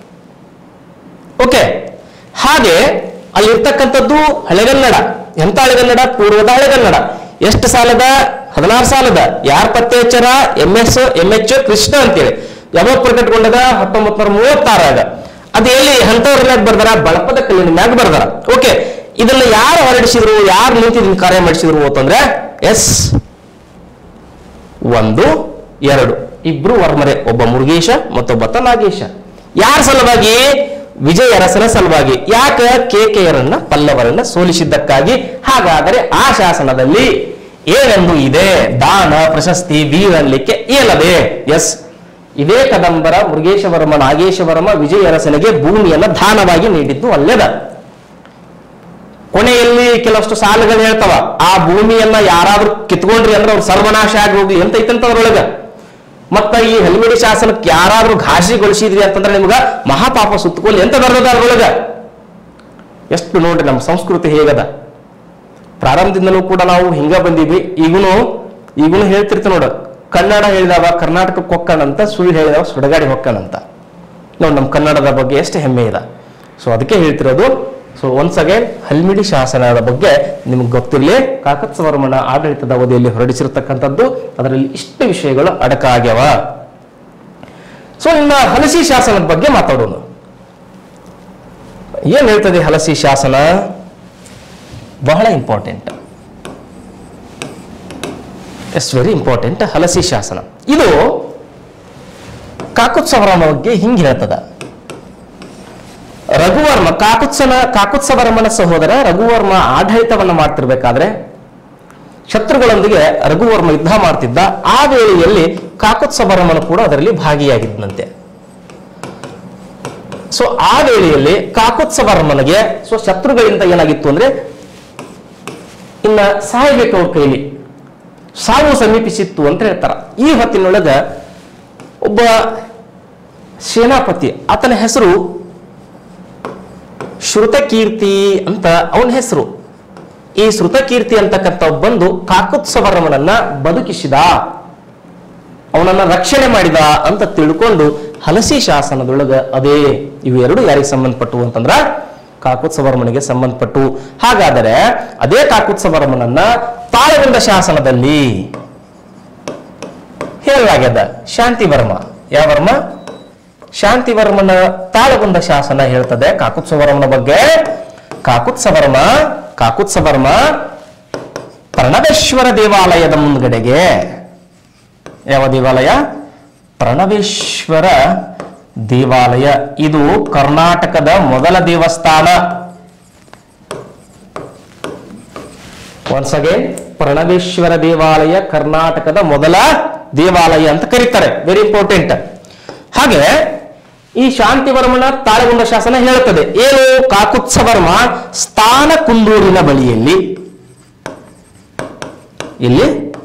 ಓಕೆ ಹಾಗೆ ಅಲ್ಲಿರ್ತಕ್ಕಂಥದ್ದು ಹಳೆಗನ್ನಡ ಎಂತ ಹಳೆಗನ್ನಡ ಪೂರ್ವದ ಹಳೆಗನ್ನಡ ಎಷ್ಟು ಸಾಲದ ಹದಿನಾರು ಸಾಲದ ಯಾರ ಪತ್ತೆ ಹಚ್ಚರ M S M H Krishna ಅಂತೇಳಿ ಯಾವಾಗ ಪ್ರಕಟಗೊಂಡದ ಹತ್ತೊಂಬತ್ ನೂರ ಮೂವತ್ತಾರಾಗ ಅದು ಎಲ್ಲಿ ಅಂತವ್ರ ಮ್ಯಾಗ ಬರ್ದಾರ ಬಳಪದ ಕಲ್ಲಿನ ಮ್ಯಾಗ ಬರ್ದಾರ ಓಕೆ ಇದನ್ನ ಯಾರು ಹೊರಡಿಸಿದ್ರು ಯಾರು ನಿಂತು ಇದನ್ನ ಕಾರ್ಯ ಮಾಡಿಸಿದ್ರು ಅಂತಂದ್ರೆ ಎಸ್ ಒಂದು ಎರಡು ಇಬ್ರು ವರ್ಮರೆ ಒಬ್ಬ ಮುರುಗೇಶ ಮತ್ತೊಬ್ಬತ್ತ ನಾಗೇಶ ಯಾರ ಸಲುವಾಗಿ ವಿಜಯ ಅರಸನ ಸಲುವಾಗಿ ಯಾಕ ಕೇಕೆಯರನ್ನ ಪಲ್ಲವರನ್ನ ಸೋಲಿಸಿದ್ದಕ್ಕಾಗಿ ಹಾಗಾದರೆ ಆ ಶಾಸನದಲ್ಲಿ ಏನೆಂದು ಇದೆ ದಾನ ಪ್ರಶಸ್ತಿ ವೀರ ಅನ್ಲಿಕ್ಕೆ ಏನದೆ ಎಸ್ ಇದೇ ಕದಂಬರ ಮೃಗೇಶವರ್ಮ ನಾಗೇಶವರ್ಮ ವಿಜಯ ಅರಸನಿಗೆ ಭೂಮಿಯನ್ನ ದಾನವಾಗಿ ನೀಡಿದ್ದು ಅಲ್ಲೇದ ಕೊನೆಯಲ್ಲಿ ಕೆಲವಷ್ಟು ಸಾಲುಗಳು ಹೇಳ್ತಾವ ಆ ಭೂಮಿಯನ್ನ ಯಾರಾದ್ರೂ ಕಿತ್ಕೊಂಡ್ರಿ ಅಂದ್ರೆ ಅವ್ರು ಸರ್ವನಾಶ ಆಗಿ ಹೋಗ್ಲಿ ಅಂತ ಐತಂತ ಅದ್ರೊಳಗ ಮತ್ತ ಈ ಹಲ್ಮಿಡಿ ಶಾಸನಕ್ಕೆ ಯಾರಾದ್ರೂ ಘಾಸಿಗೊಳಿಸಿದ್ರಿ ಅಂತಂದ್ರೆ ನಿಮ್ಗ ಮಹಾಪಾಪ ಸುತ್ತಕೊಳ್ಳಿ ಎಂತ ಬರ್ತದ ಅದ್ರೊಳಗ ಎಷ್ಟು ನೋಡ್ರಿ ನಮ್ಮ ಸಂಸ್ಕೃತಿ ಹೇಗದ ಪ್ರಾರಂಭದಿಂದಲೂ ಕೂಡ ನಾವು ಹಿಂಗ ಬಂದೀವಿ ಈಗೂನು ಈಗೂನು ಹೇಳ್ತಿರ್ತೀವಿ ನೋಡು ಕನ್ನಡ ಹೇಳಿದವ ಕರ್ನಾಟಕಕ್ಕೆ ಹೊಕ್ಕಣಂತ ಸುಳ್ಳು ಹೇಳಿದವ ಸುಡಗಾಡಿ ಹೊಕ್ಕಣಂತ ನೋಡಿ ನಮ್ಮ ಕನ್ನಡದ ಬಗ್ಗೆ ಎಷ್ಟು ಹೆಮ್ಮೆ ಇದೆ ಸೊ ಅದಕ್ಕೆ ಹೇಳ್ತಿರೋದು ಸೊ ಒನ್ಸ್ ಅಗೇನ್ ಹಲ್ಮಿಡಿ ಶಾಸನದ ಬಗ್ಗೆ ನಿಮ್ಗೆ ಗೊತ್ತಿರಲಿ ಕಾಕತ್ಸವರ್ಮನ ಆಡಳಿತದ ಅವಧಿಯಲ್ಲಿ ಹೊರಡಿಸಿರ್ತಕ್ಕಂಥದ್ದು ಅದರಲ್ಲಿ ಇಷ್ಟು ವಿಷಯಗಳು ಅಡಕ ಆಗ್ಯಾವ ಸೊ ಇನ್ನ ಹಲಸಿ ಶಾಸನದ ಬಗ್ಗೆ ಮಾತಾಡೋಣ ಏನ್ ಹೇಳ್ತದೆ ಹಲಸಿ ಶಾಸನ ಬಹಳ important yes very important Halasi ಶಾಸನ ಇದು ಕಾಕುತ್ಸವರಮ ಬಗ್ಗೆ ಹಿಂಗೆ ಹೇಳ್ತದ ರಘುವರ್ಮ ಕಾಕುತ್ಸನ ಕಾಕುತ್ಸವರಮನ ಸಹೋದರ ರಘುವರ್ಮ ಆಡಳಿತವನ್ನ ಮಾಡ್ತಿರ್ಬೇಕಾದ್ರೆ ಶತ್ರುಗಳೊಂದಿಗೆ ರಘುವರ್ಮ ಯುದ್ಧ ಮಾಡ್ತಿದ್ದ ಆ ವೇಳೆಯಲ್ಲಿ ಕಾಕುತ್ಸವರಮನು ಕೂಡ ಅದರಲ್ಲಿ ಭಾಗಿಯಾಗಿದ್ದಂತೆ ಸೊ ಆ ವೇಳೆಯಲ್ಲಿ ಕಾಕುತ್ಸವರ್ಮನಿಗೆ ಸೊ ಶತ್ರುಗಳಿಂದ ಏನಾಗಿತ್ತು ಅಂದ್ರೆ ಇನ್ನ ಸಾಯಬೇಕು ಅವ್ರ ಕೈಲಿ ಸಾವು ಸಮೀಪಿಸಿತ್ತು ಅಂತ ಹೇಳ್ತಾರ ಈ ಹೊತ್ತಿನೊಳಗ ಒಬ್ಬ ಸೇನಾಪತಿ ಆತನ ಹೆಸರು ಶ್ರುತಕೀರ್ತಿ ಅಂತ ಅವನ ಹೆಸರು ಈ ಶ್ರುತಕೀರ್ತಿ ಅಂತಕ್ಕಂಥ ಬಂದು ಕಾಕುತ್ಸವರಮನನ್ನ ಬದುಕಿಸಿದ ಅವನನ್ನ ರಕ್ಷಣೆ ಮಾಡಿದ ಅಂತ ತಿಳ್ಕೊಂಡು ಹಲಸಿ ಶಾಸನದೊಳಗ ಅದೇ ಇವೆರಡು ಯಾರಿಗೆ ಸಂಬಂಧಪಟ್ಟು ಅಂತಂದ್ರ ಕಾಕುತ್ಸವರ್ಮನಿಗೆ ಸಂಬಂಧಪಟ್ಟು ಹಾಗಾದರೆ ಅದೇ ಕಾಕುತ್ಸವರ್ಮನನ್ನ ತಾಳಗುಂದ ಶಾಸನದಲ್ಲಿ ಹೇಳಲಾಗ್ಯದ ಶಾಂತಿವರ್ಮ ಯಾವ ವರ್ಮ ಶಾಂತಿವರ್ಮನ ತಾಳಗುಂದ ಶಾಸನ ಹೇಳ್ತದೆ ಕಾಕುತ್ಸವರ್ಮನ ಬಗ್ಗೆ ಕಾಕುತ್ಸವರ್ಮ ಕಾಕುತ್ಸವರ್ಮ ಪ್ರಣವೇಶ್ವರ ದೇವಾಲಯದ ಮುಂದ್ಗಡೆಗೆ ಯಾವ ದೇವಾಲಯ ಪ್ರಣವೇಶ್ವರ ದೇವಾಲಯ ಇದು ಕರ್ನಾಟಕದ ಮೊದಲ ದೇವಸ್ಥಾನ ಒನ್ಸ್ ಅಗೇನ್ ಪ್ರಣವೇಶ್ವರ ದೇವಾಲಯ ಕರ್ನಾಟಕದ ಮೊದಲ ದೇವಾಲಯ ಅಂತ ಕರೀತಾರೆ ವೆರಿ ಇಂಪಾರ್ಟೆಂಟ್ ಹಾಗೆ ಈ ಶಾಂತಿವರ್ಮನ ತಾಳಗುಂದ ಶಾಸನ ಹೇಳುತ್ತದೆ ಏನು ಕಾಕುತ್ಸವರ್ಮ ಸ್ಥಾನ ಕುಂದೂರಿನ ಬಳಿಯಲ್ಲಿ ಇಲ್ಲಿ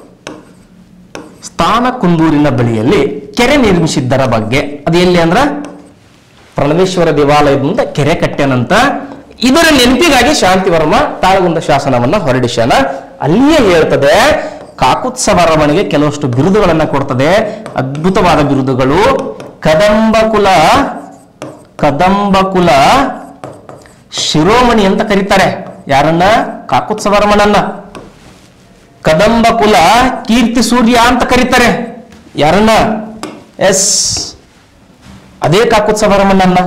ಸ್ಥಾನ ಕುಂದೂರಿನ ಬಳಿಯಲ್ಲಿ ಕೆರೆ ನಿರ್ಮಿಸಿದ್ದರ ಬಗ್ಗೆ ಅದು ಎಲ್ಲಿ ಅಂದ್ರ ಪ್ರಣವೇಶ್ವರ ದೇವಾಲಯದ ಮುಂದೆ ಕೆರೆ ಕಟ್ಟ್ಯಾನಂತ ಇದರ ನೆನಪಿಗಾಗಿ ಶಾಂತಿವರ್ಮ ತಾಳಗುಂದ ಶಾಸನವನ್ನ ಹೊರಡಿಸ್ಯಾನ ಅಲ್ಲಿಯೇ ಹೇಳ್ತದೆ ಕಾಕುತ್ಸವರಮನಿಗೆ ಕೆಲವಷ್ಟು ಬಿರುದುಗಳನ್ನ ಕೊಡ್ತದೆ ಅದ್ಭುತವಾದ ಬಿರುದುಗಳು ಕದಂಬ ಕುಲ ಕದಂಬ ಕುಲ ಶಿರೋಮಣಿ ಅಂತ ಕರೀತಾರೆ ಯಾರನ್ನ ಕಾಕುತ್ಸವರ್ಮನನ್ನ ಕದಂಬ ಕುಲ ಕೀರ್ತಿ ಸೂರ್ಯ ಅಂತ ಕರೀತಾರೆ ಯಾರನ್ನ ಎಸ್ ಅದೇ ಕಾಕುತ್ಸವರಮನನ್ನ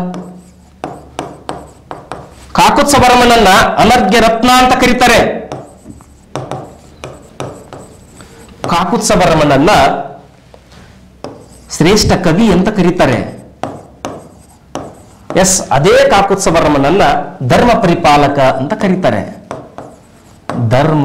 ಕಾಕುತ್ಸವರಮನನ್ನ ಅನರ್ಘ್ಯ ರತ್ನ ಅಂತ ಕರೀತಾರೆ ಕಾಕುತ್ಸವರಮನನ್ನ ಶ್ರೇಷ್ಠ ಕವಿ ಅಂತ ಕರೀತಾರೆ ಎಸ್ ಅದೇ ಕಾಕುತ್ಸವರಮನನ್ನ ಧರ್ಮ ಪರಿಪಾಲಕ ಅಂತ ಕರೀತಾರೆ ಧರ್ಮ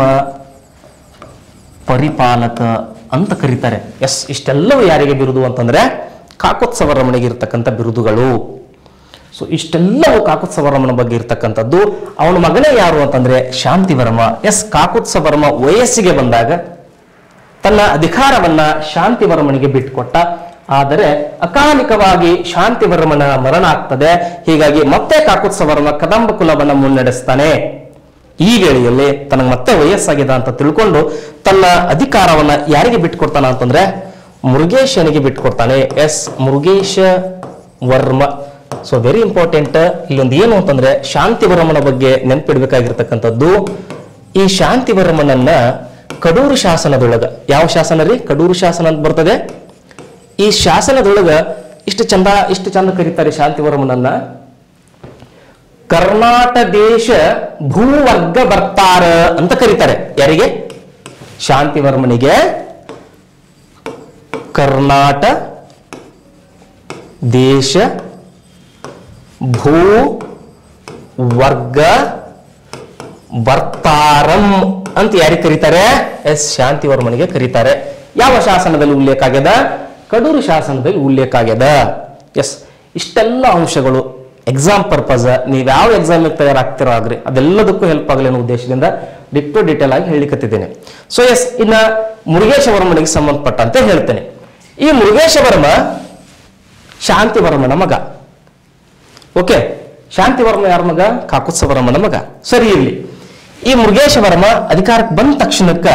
ಪರಿಪಾಲಕ ಅಂತ ಕರೀತಾರೆ ಎಸ್ ಇಷ್ಟೆಲ್ಲವೂ ಯಾರಿಗೆ ಬಿರುದು ಅಂತಂದ್ರೆ ಕಾಕೋತ್ಸವರಮಣಿಗೆ ಇರ್ತಕ್ಕಂಥ ಬಿರುದುಗಳು ಸೊ ಇಷ್ಟೆಲ್ಲವೂ ಕಾಕೋತ್ಸವರಮನ ಬಗ್ಗೆ ಇರ್ತಕ್ಕಂಥದ್ದು ಅವನ ಮಗನೇ ಯಾರು ಅಂತಂದ್ರೆ ಶಾಂತಿವರ್ಮ ಎಸ್ ಕಾಕೋತ್ಸವರ್ಮ ವಯಸ್ಸಿಗೆ ಬಂದಾಗ ತನ್ನ ಅಧಿಕಾರವನ್ನ ಶಾಂತಿವರ್ಮನಿಗೆ ಬಿಟ್ಟುಕೊಟ್ಟ ಆದರೆ ಅಕಾಲಿಕವಾಗಿ ಶಾಂತಿವರ್ಮನ ಮರಣ ಆಗ್ತದೆ ಹೀಗಾಗಿ ಮತ್ತೆ ಕಾಕೋತ್ಸವರ್ಮ ಕದಂಬ ಕುಲವನ್ನ ಮುನ್ನಡೆಸ್ತಾನೆ ಈ ವೇಳೆಯಲ್ಲಿ ತನಗೆ ಮತ್ತೆ ವಯಸ್ಸಾಗಿದೆ ಅಂತ ತಿಳ್ಕೊಂಡು ತನ್ನ ಅಧಿಕಾರವನ್ನ ಯಾರಿಗೆ ಬಿಟ್ಕೊಡ್ತಾನ ಅಂತಂದ್ರೆ ಮುರುಗೇಶನಿಗೆ ಬಿಟ್ಕೊಡ್ತಾನೆ yes Murugesha Varma so very important ಇಲ್ಲೊಂದು ಏನು ಅಂತಂದ್ರೆ ಶಾಂತಿವರ್ಮನ ಬಗ್ಗೆ ನೆನಪಿಡ್ಬೇಕಾಗಿರ್ತಕ್ಕಂಥದ್ದು ಈ ಶಾಂತಿವರ್ಮನನ್ನ ಕಡೂರು ಶಾಸನದೊಳಗ ಯಾವ ಶಾಸನ ರೀ ಕಡೂರು ಶಾಸನ ಅಂತ ಬರ್ತದೆ ಈ ಶಾಸನದೊಳಗ ಇಷ್ಟು ಚಂದ ಇಷ್ಟು ಚಂದ ಕರೀತಾರೆ ಶಾಂತಿವರ್ಮನನ್ನ ಕರ್ನಾಟ ದೇಶ ಭೂವರ್ಗ ಬರ್ತಾರ ಅಂತ ಕರೀತಾರೆ ಯಾರಿಗೆ ಶಾಂತಿವರ್ಮನಿಗೆ ಕರ್ನಾಟ ದೇಶ ಭೂ ವರ್ಗ ಬರ್ತಾರಂ ಅಂತ ಯಾರಿಗೆ ಕರೀತಾರೆ ಎಸ್ ಶಾಂತಿವರ್ಮನಿಗೆ ಕರೀತಾರೆ ಯಾವ ಶಾಸನದಲ್ಲಿ ಉಲ್ಲೇಖ ಆಗ್ಯದ ಕಡೂರು ಶಾಸನದಲ್ಲಿ ಉಲ್ಲೇಖ ಆಗ್ಯದ ಎಸ್ ಇಷ್ಟೆಲ್ಲ ಅಂಶಗಳು ಎಕ್ಸಾಮ್ ಪರ್ಪಸ್ ನೀವು ಯಾವ ಎಕ್ಸಾಮ್ ತಯಾರಾಗ್ತಿರೋ ಆಗ್ರಿ ಅದೆಲ್ಲದಕ್ಕೂ ಹೆಲ್ಪ್ ಆಗಲಿ ಅನ್ನೋ ಉದ್ದೇಶದಿಂದ ಡಿಪ್ ಟು ಡೀಟೇಲ್ ಆಗಿ ಹೇಳಿಕತ್ತಿದ್ದೇನೆ ಸೊ ಎಸ್ ಇನ್ನ ಮುರುಗೇಶ ವರ್ಮನಿಗೆ ಸಂಬಂಧಪಟ್ಟಂತೆ ಹೇಳ್ತೇನೆ ಈ ಮುರುಗೇಶವರ್ಮ ಶಾಂತಿವರ್ಮನ ಮಗ ಓಕೆ ಶಾಂತಿವರ್ಮ ಯಾರ ಮಗ ಕಾಕುತ್ಸವರ್ಮನ ಮಗ ಸರಿ ಇರ್ಲಿ ಈ ಮುರುಗೇಶವರ್ಮ ಅಧಿಕಾರಕ್ಕೆ ಬಂದ ತಕ್ಷಣಕ್ಕ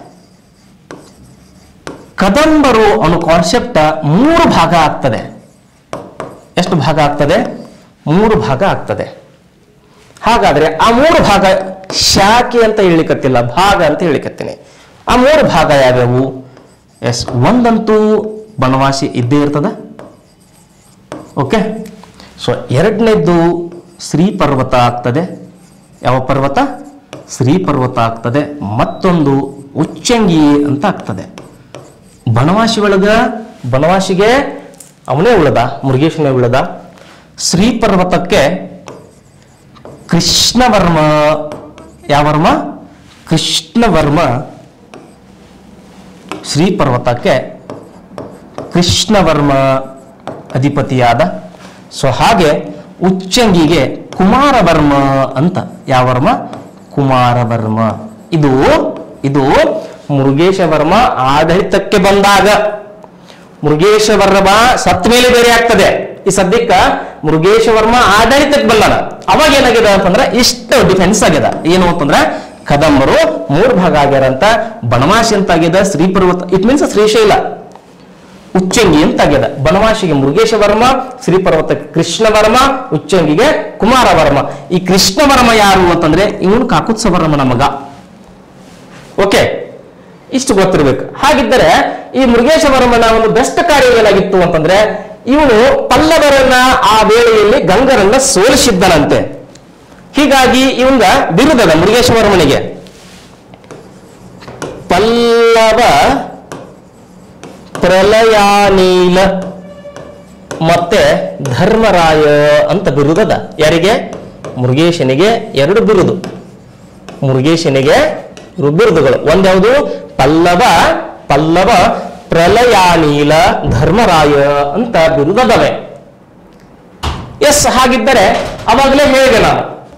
ಕದಂಬರು ಅನ್ನೋ ಕಾನ್ಸೆಪ್ಟ್ ಮೂರು ಭಾಗ ಆಗ್ತದೆ ಎಷ್ಟು ಭಾಗ ಆಗ್ತದೆ ಮೂರು ಭಾಗ ಆಗ್ತದೆ ಹಾಗಾದ್ರೆ ಆ ಮೂರು ಭಾಗ ಶಾಖೆ ಅಂತ ಹೇಳಿಕತ್ತಿಲ್ಲ ಭಾಗ ಅಂತ ಹೇಳಿಕತ್ತೀನಿ ಆ ಮೂರು ಭಾಗ ಯಾವ್ಯಾವು ಎಸ್ ಒಂದಂತೂ ಬನವಾಸಿ ಇದ್ದೇ ಇರ್ತದ ಓಕೆ ಸೊ ಎರಡನೇದ್ದು ಶ್ರೀ ಪರ್ವತ ಆಗ್ತದೆ ಯಾವ ಪರ್ವತ ಶ್ರೀ ಪರ್ವತ ಆಗ್ತದೆ ಮತ್ತೊಂದು ಉಚ್ಚಂಗಿ ಅಂತ ಆಗ್ತದೆ ಬನವಾಸಿ ಒಳಗ ಬನವಾಸಿಗೆ ಅವನೇ ಉಳದ ಮುರುಗೇಶನೇ ಉಳದ ಶ್ರೀ ಪರ್ವತಕ್ಕೆ ಕೃಷ್ಣವರ್ಮ ಯಾವರ್ಮ ಕೃಷ್ಣವರ್ಮ ಶ್ರೀ ಪರ್ವತಕ್ಕೆ ಕೃಷ್ಣವರ್ಮ ಅಧಿಪತಿಯಾದ ಸೊ ಹಾಗೆ ಉಚ್ಚಂಗಿಗೆ ಕುಮಾರವರ್ಮ ಅಂತ ಯಾವರ್ಮ ಕುಮಾರವರ್ಮ ಇದು ಇದು ಮುರುಗೇಶವರ್ಮ ಆಡಳಿತಕ್ಕೆ ಬಂದಾಗ ಮುರುಗೇಶವರ್ಮ ಸತ್ ಮೇಲೆ ಬೇರೆ ಆಗ್ತದೆ ಈ ಸದ್ಯಕ್ಕ ಮುರುಗೇಶವರ್ಮ ಆಡಳಿತಕ್ಕೆ ಬಂದಾನ ಅವಾಗ ಏನಾಗಿದೆ ಅಂತಂದ್ರೆ ಇಷ್ಟು ಡಿಫೆನ್ಸ್ ಆಗ್ಯದ ಏನು ಅಂತಂದ್ರೆ ಕದಂಬರು ಮೂರ್ ಭಾಗ ಆಗ್ಯಾರ ಅಂತ ಬನವಾಸಿ ಅಂತ ಆಗ್ಯದ ಶ್ರೀ ಪರ್ವತ ಇಟ್ ಮೀನ್ಸ್ ಶ್ರೀಶೈಲ ಉಚ್ಚಂಗಿ ಅಂತ ಆಗ್ಯದ ಬನವಾಸಿಗೆ ಮುರುಗೇಶವರ್ಮ ಶ್ರೀ ಪರ್ವತಕ್ಕೆ ಕೃಷ್ಣವರ್ಮ ಉಚ್ಚಂಗಿಗೆ ಕುಮಾರವರ್ಮ ಈ ಕೃಷ್ಣವರ್ಮ ಯಾರು ಅಂತಂದ್ರೆ ಇವನು ಕಾಕುತ್ಸವರ್ಮನ ಮಗ ಓಕೆ ಇಷ್ಟು ಗೊತ್ತಿರ್ಬೇಕು ಹಾಗಿದ್ದರೆ ಈ ಮುರುಗೇಶವರ್ಮನ ಒಂದು ಬೆಸ್ಟ್ ಕಾರ್ಯ ಏನಾಗಿತ್ತು ಅಂತಂದ್ರೆ ಇವನು ಪಲ್ಲವರನ್ನ ಆ ವೇಳೆಯಲ್ಲಿ ಗಂಗರನ್ನ ಸೋಲಿಸಿದ್ದನಂತೆ ಹೀಗಾಗಿ ಇವಂಗ ಬಿರುದದ ಮುರುಗೇಶವರ್ಮನಿಗೆ ಪಲ್ಲವ ಪ್ರಲಯಾನೀಲ ಮತ್ತೆ ಧರ್ಮರಾಯ ಅಂತ ಬಿರುದದ ಯಾರಿಗೆ ಮುರುಗೇಶನಿಗೆ ಎರಡು ಬಿರುದು ಮುರುಗೇಶನಿಗೆ ಇರು ಬಿರುದುಗಳು ಒಂದ್ಯಾವುದು ಪಲ್ಲವ ಪಲ್ಲವ ಪ್ರಲಯಾನೀಲ ಧರ್ಮರಾಯ ಅಂತ ಬಿರುದದವೆ ಎಸ್ ಹಾಗಿದ್ದರೆ ಅವಾಗಲೇ ಹೇಳಿದೆ ನಾನು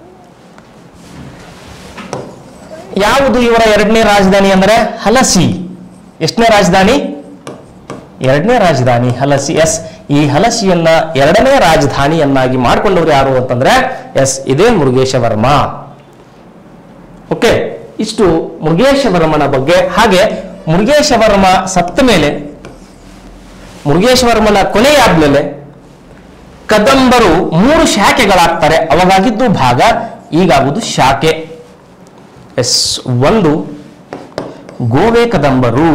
ಯಾವುದು ಇವರ ಎರಡನೇ ರಾಜಧಾನಿ ಅಂದರೆ ಹಲಸಿ ಎಷ್ಟನೇ ರಾಜಧಾನಿ ಎರಡನೇ ರಾಜಧಾನಿ ಹಲಸಿ ಎಸ್ ಈ ಹಲಸಿಯನ್ನ ಎರಡನೇ ರಾಜಧಾನಿಯನ್ನಾಗಿ ಮಾಡಿಕೊಂಡವರು ಯಾರು ಅಂತಂದ್ರೆ ಎಸ್ ಇದೇ ಮುರುಗೇಶವರ್ಮ ಓಕೆ ಇಷ್ಟು ಮುರುಗೇಶವರ್ಮನ ಬಗ್ಗೆ ಹಾಗೆ ಮುರುಗೇಶವರ್ಮ ಸತ್ತ ಮೇಲೆ ಮುರುಗೇಶವರ್ಮನ ಕೊನೆಯಾದ್ಮೇಲೆ ಕದಂಬರು ಮೂರು ಶಾಖೆಗಳಾಗ್ತಾರೆ ಅವಾಗಾಗಿದ್ದು ಭಾಗ ಈಗಾಗುವುದು ಶಾಖೆ ಎಸ್ ಒಂದು ಗೋವೆ ಕದಂಬರು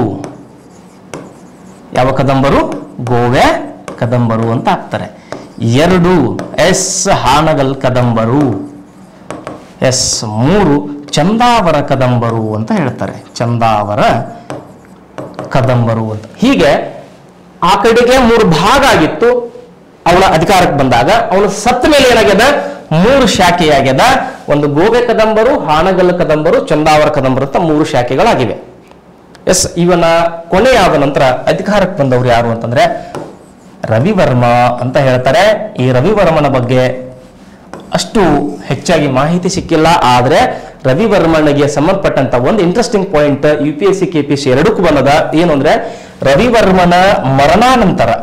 ಯಾವ ಕದಂಬರು ಗೋವೆ ಕದಂಬರು ಅಂತ ಆಗ್ತಾರೆ ಎರಡು ಎಸ್ ಹಾನಗಲ್ ಕದಂಬರು ಎಸ್ ಮೂರು ಚಂದಾವರ ಕದಂಬರು ಅಂತ ಹೇಳ್ತಾರೆ ಚಂದಾವರ ಕದಂಬರು ಅಂತ ಹೀಗೆ ಆ ಕಡೆಗೆ ಮೂರು ಭಾಗ ಆಗಿತ್ತು ಅವನ ಅಧಿಕಾರಕ್ಕೆ ಬಂದಾಗ ಅವನು ಸತ್ತ ಮೇಲೆ ಏನಾಗ್ಯದ ಮೂರು ಶಾಖೆಯಾಗ್ಯದ ಒಂದು ಗೋವೆ ಕದಂಬರು ಹಾನಗಲ್ ಕದಂಬರು ಚಂದಾವರ ಕದಂಬರು ಅಂತ ಮೂರು ಶಾಖೆಗಳಾಗಿವೆ ಎಸ್ ಇವನ ಕೊನೆಯಾದ ನಂತರ ಅಧಿಕಾರಕ್ಕೆ ಬಂದವರು ಯಾರು ಅಂತಂದ್ರೆ ರವಿವರ್ಮ ಅಂತ ಹೇಳ್ತಾರೆ ಈ ರವಿವರ್ಮನ ಬಗ್ಗೆ ಅಷ್ಟು ಹೆಚ್ಚಾಗಿ ಮಾಹಿತಿ ಸಿಕ್ಕಿಲ್ಲ ಆದರೆ ರವಿವರ್ಮನಿಗೆ ಸಂಬಂಧಪಟ್ಟಂತ ಒಂದು interesting point U P S C K P C ಎರಡಕ್ಕೂ ಬಂದದ ಏನು ಅಂದ್ರೆ ರವಿವರ್ಮನ ಮರಣಾನಂತರ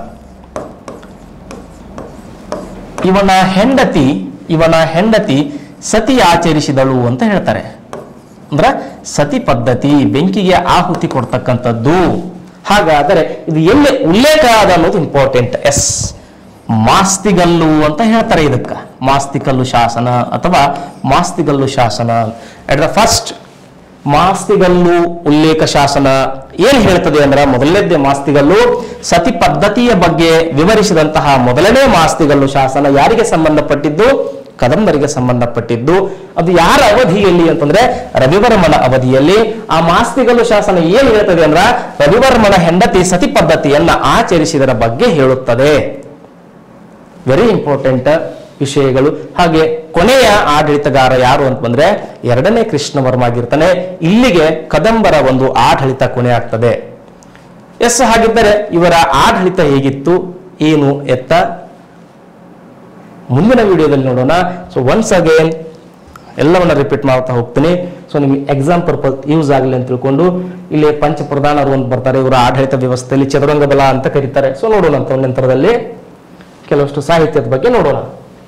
ಇವನ ಹೆಂಡತಿ ಇವನ ಹೆಂಡತಿ ಸತಿ ಆಚರಿಸಿದಳು ಅಂತ ಹೇಳ್ತಾರೆ ಅಂದ್ರ ಸತಿ ಪದ್ಧತಿ ಬೆಂಕಿಗೆ ಆಹುತಿ ಕೊಡ್ತಕ್ಕಂಥದ್ದು ಹಾಗಾದರೆ ಇದು ಎಲ್ಲಿ ಉಲ್ಲೇಖ ಆದ ಅನ್ನೋದು ಇಂಪಾರ್ಟೆಂಟ್ ಎಸ್ ಮಾಸ್ತಿಗಲ್ಲು ಅಂತ ಹೇಳ್ತಾರೆ ಇದಕ್ಕ ಮಾಸ್ತಿಕಲ್ಲು ಶಾಸನ ಅಥವಾ ಮಾಸ್ತಿಗಲ್ಲು ಶಾಸನ ಅಟ್ ದ ಫಸ್ಟ್ ಮಾಸ್ತಿಗಲ್ಲು ಉಲ್ಲೇಖ ಶಾಸನ ಏನ್ ಹೇಳ್ತದೆ ಅಂದ್ರೆ ಮೊದಲನೇದ್ದೇ ಮಾಸ್ತಿಗಲ್ಲು ಸತಿ ಪದ್ಧತಿಯ ಬಗ್ಗೆ ವಿವರಿಸಿದಂತಹ ಮೊದಲನೇ ಮಾಸ್ತಿಗಲ್ಲು ಶಾಸನ ಯಾರಿಗೆ ಸಂಬಂಧಪಟ್ಟಿದ್ದು ಕದಂಬರಿಗೆ ಸಂಬಂಧಪಟ್ಟಿದ್ದು ಅದು ಯಾರ ಅವಧಿಯಲ್ಲಿ ಅಂತಂದ್ರೆ ರವಿವರ್ಮನ ಅವಧಿಯಲ್ಲಿ ಆ ಮಾಸ್ತಿಗಲ್ಲು ಶಾಸನ ಏನ್ ಹೇಳ್ತದೆ ಅಂದ್ರ ರವಿವರ್ಮನ ಹೆಂಡತಿ ಸತಿ ಪದ್ಧತಿಯನ್ನ ಆಚರಿಸಿದರ ಬಗ್ಗೆ ಹೇಳುತ್ತದೆ ವೆರಿ ಇಂಪಾರ್ಟೆಂಟ್ ವಿಷಯಗಳು ಹಾಗೆ ಕೊನೆಯ ಆಡಳಿತಗಾರ ಯಾರು ಅಂತ ಬಂದ್ರೆ ಎರಡನೇ ಕೃಷ್ಣವರ್ಮ ಆಗಿರ್ತಾನೆ ಇಲ್ಲಿಗೆ ಕದಂಬರ ಒಂದು ಆಡಳಿತ ಕೊನೆ ಆಗ್ತದೆ ಎಸ್ ಹಾಗಿದ್ದರೆ ಇವರ ಆಡಳಿತ ಹೇಗಿತ್ತು ಏನು ಎತ್ತ ಮುಂದಿನ ವಿಡಿಯೋದಲ್ಲಿ ನೋಡೋಣ ಸೊ ಒನ್ಸ್ ಅಗೇನ್ ಎಲ್ಲವನ್ನ ರಿಪೀಟ್ ಮಾಡ್ತಾ ಹೋಗ್ತೀನಿ ಸೊ ನಿಮ್ಗೆ ಎಕ್ಸಾಮ್ ಪರ್ಪಸ್ ಯೂಸ್ ಆಗಲಿ ಅಂತ ತಿಳ್ಕೊಂಡು ಇಲ್ಲಿ ಪಂಚ ಪ್ರಧಾನರು ಅಂತ ಬರ್ತಾರೆ ಇವರ ಆಡಳಿತ ವ್ಯವಸ್ಥೆಯಲ್ಲಿ ಚದುರಂಗ ಬಲ ಅಂತ ಕರೀತಾರೆ ಸೊ ನೋಡೋಣ ಅಂತ ನಂತರದಲ್ಲಿ ಕೆಲವಷ್ಟು ಸಾಹಿತ್ಯದ ಬಗ್ಗೆ ನೋಡೋಣ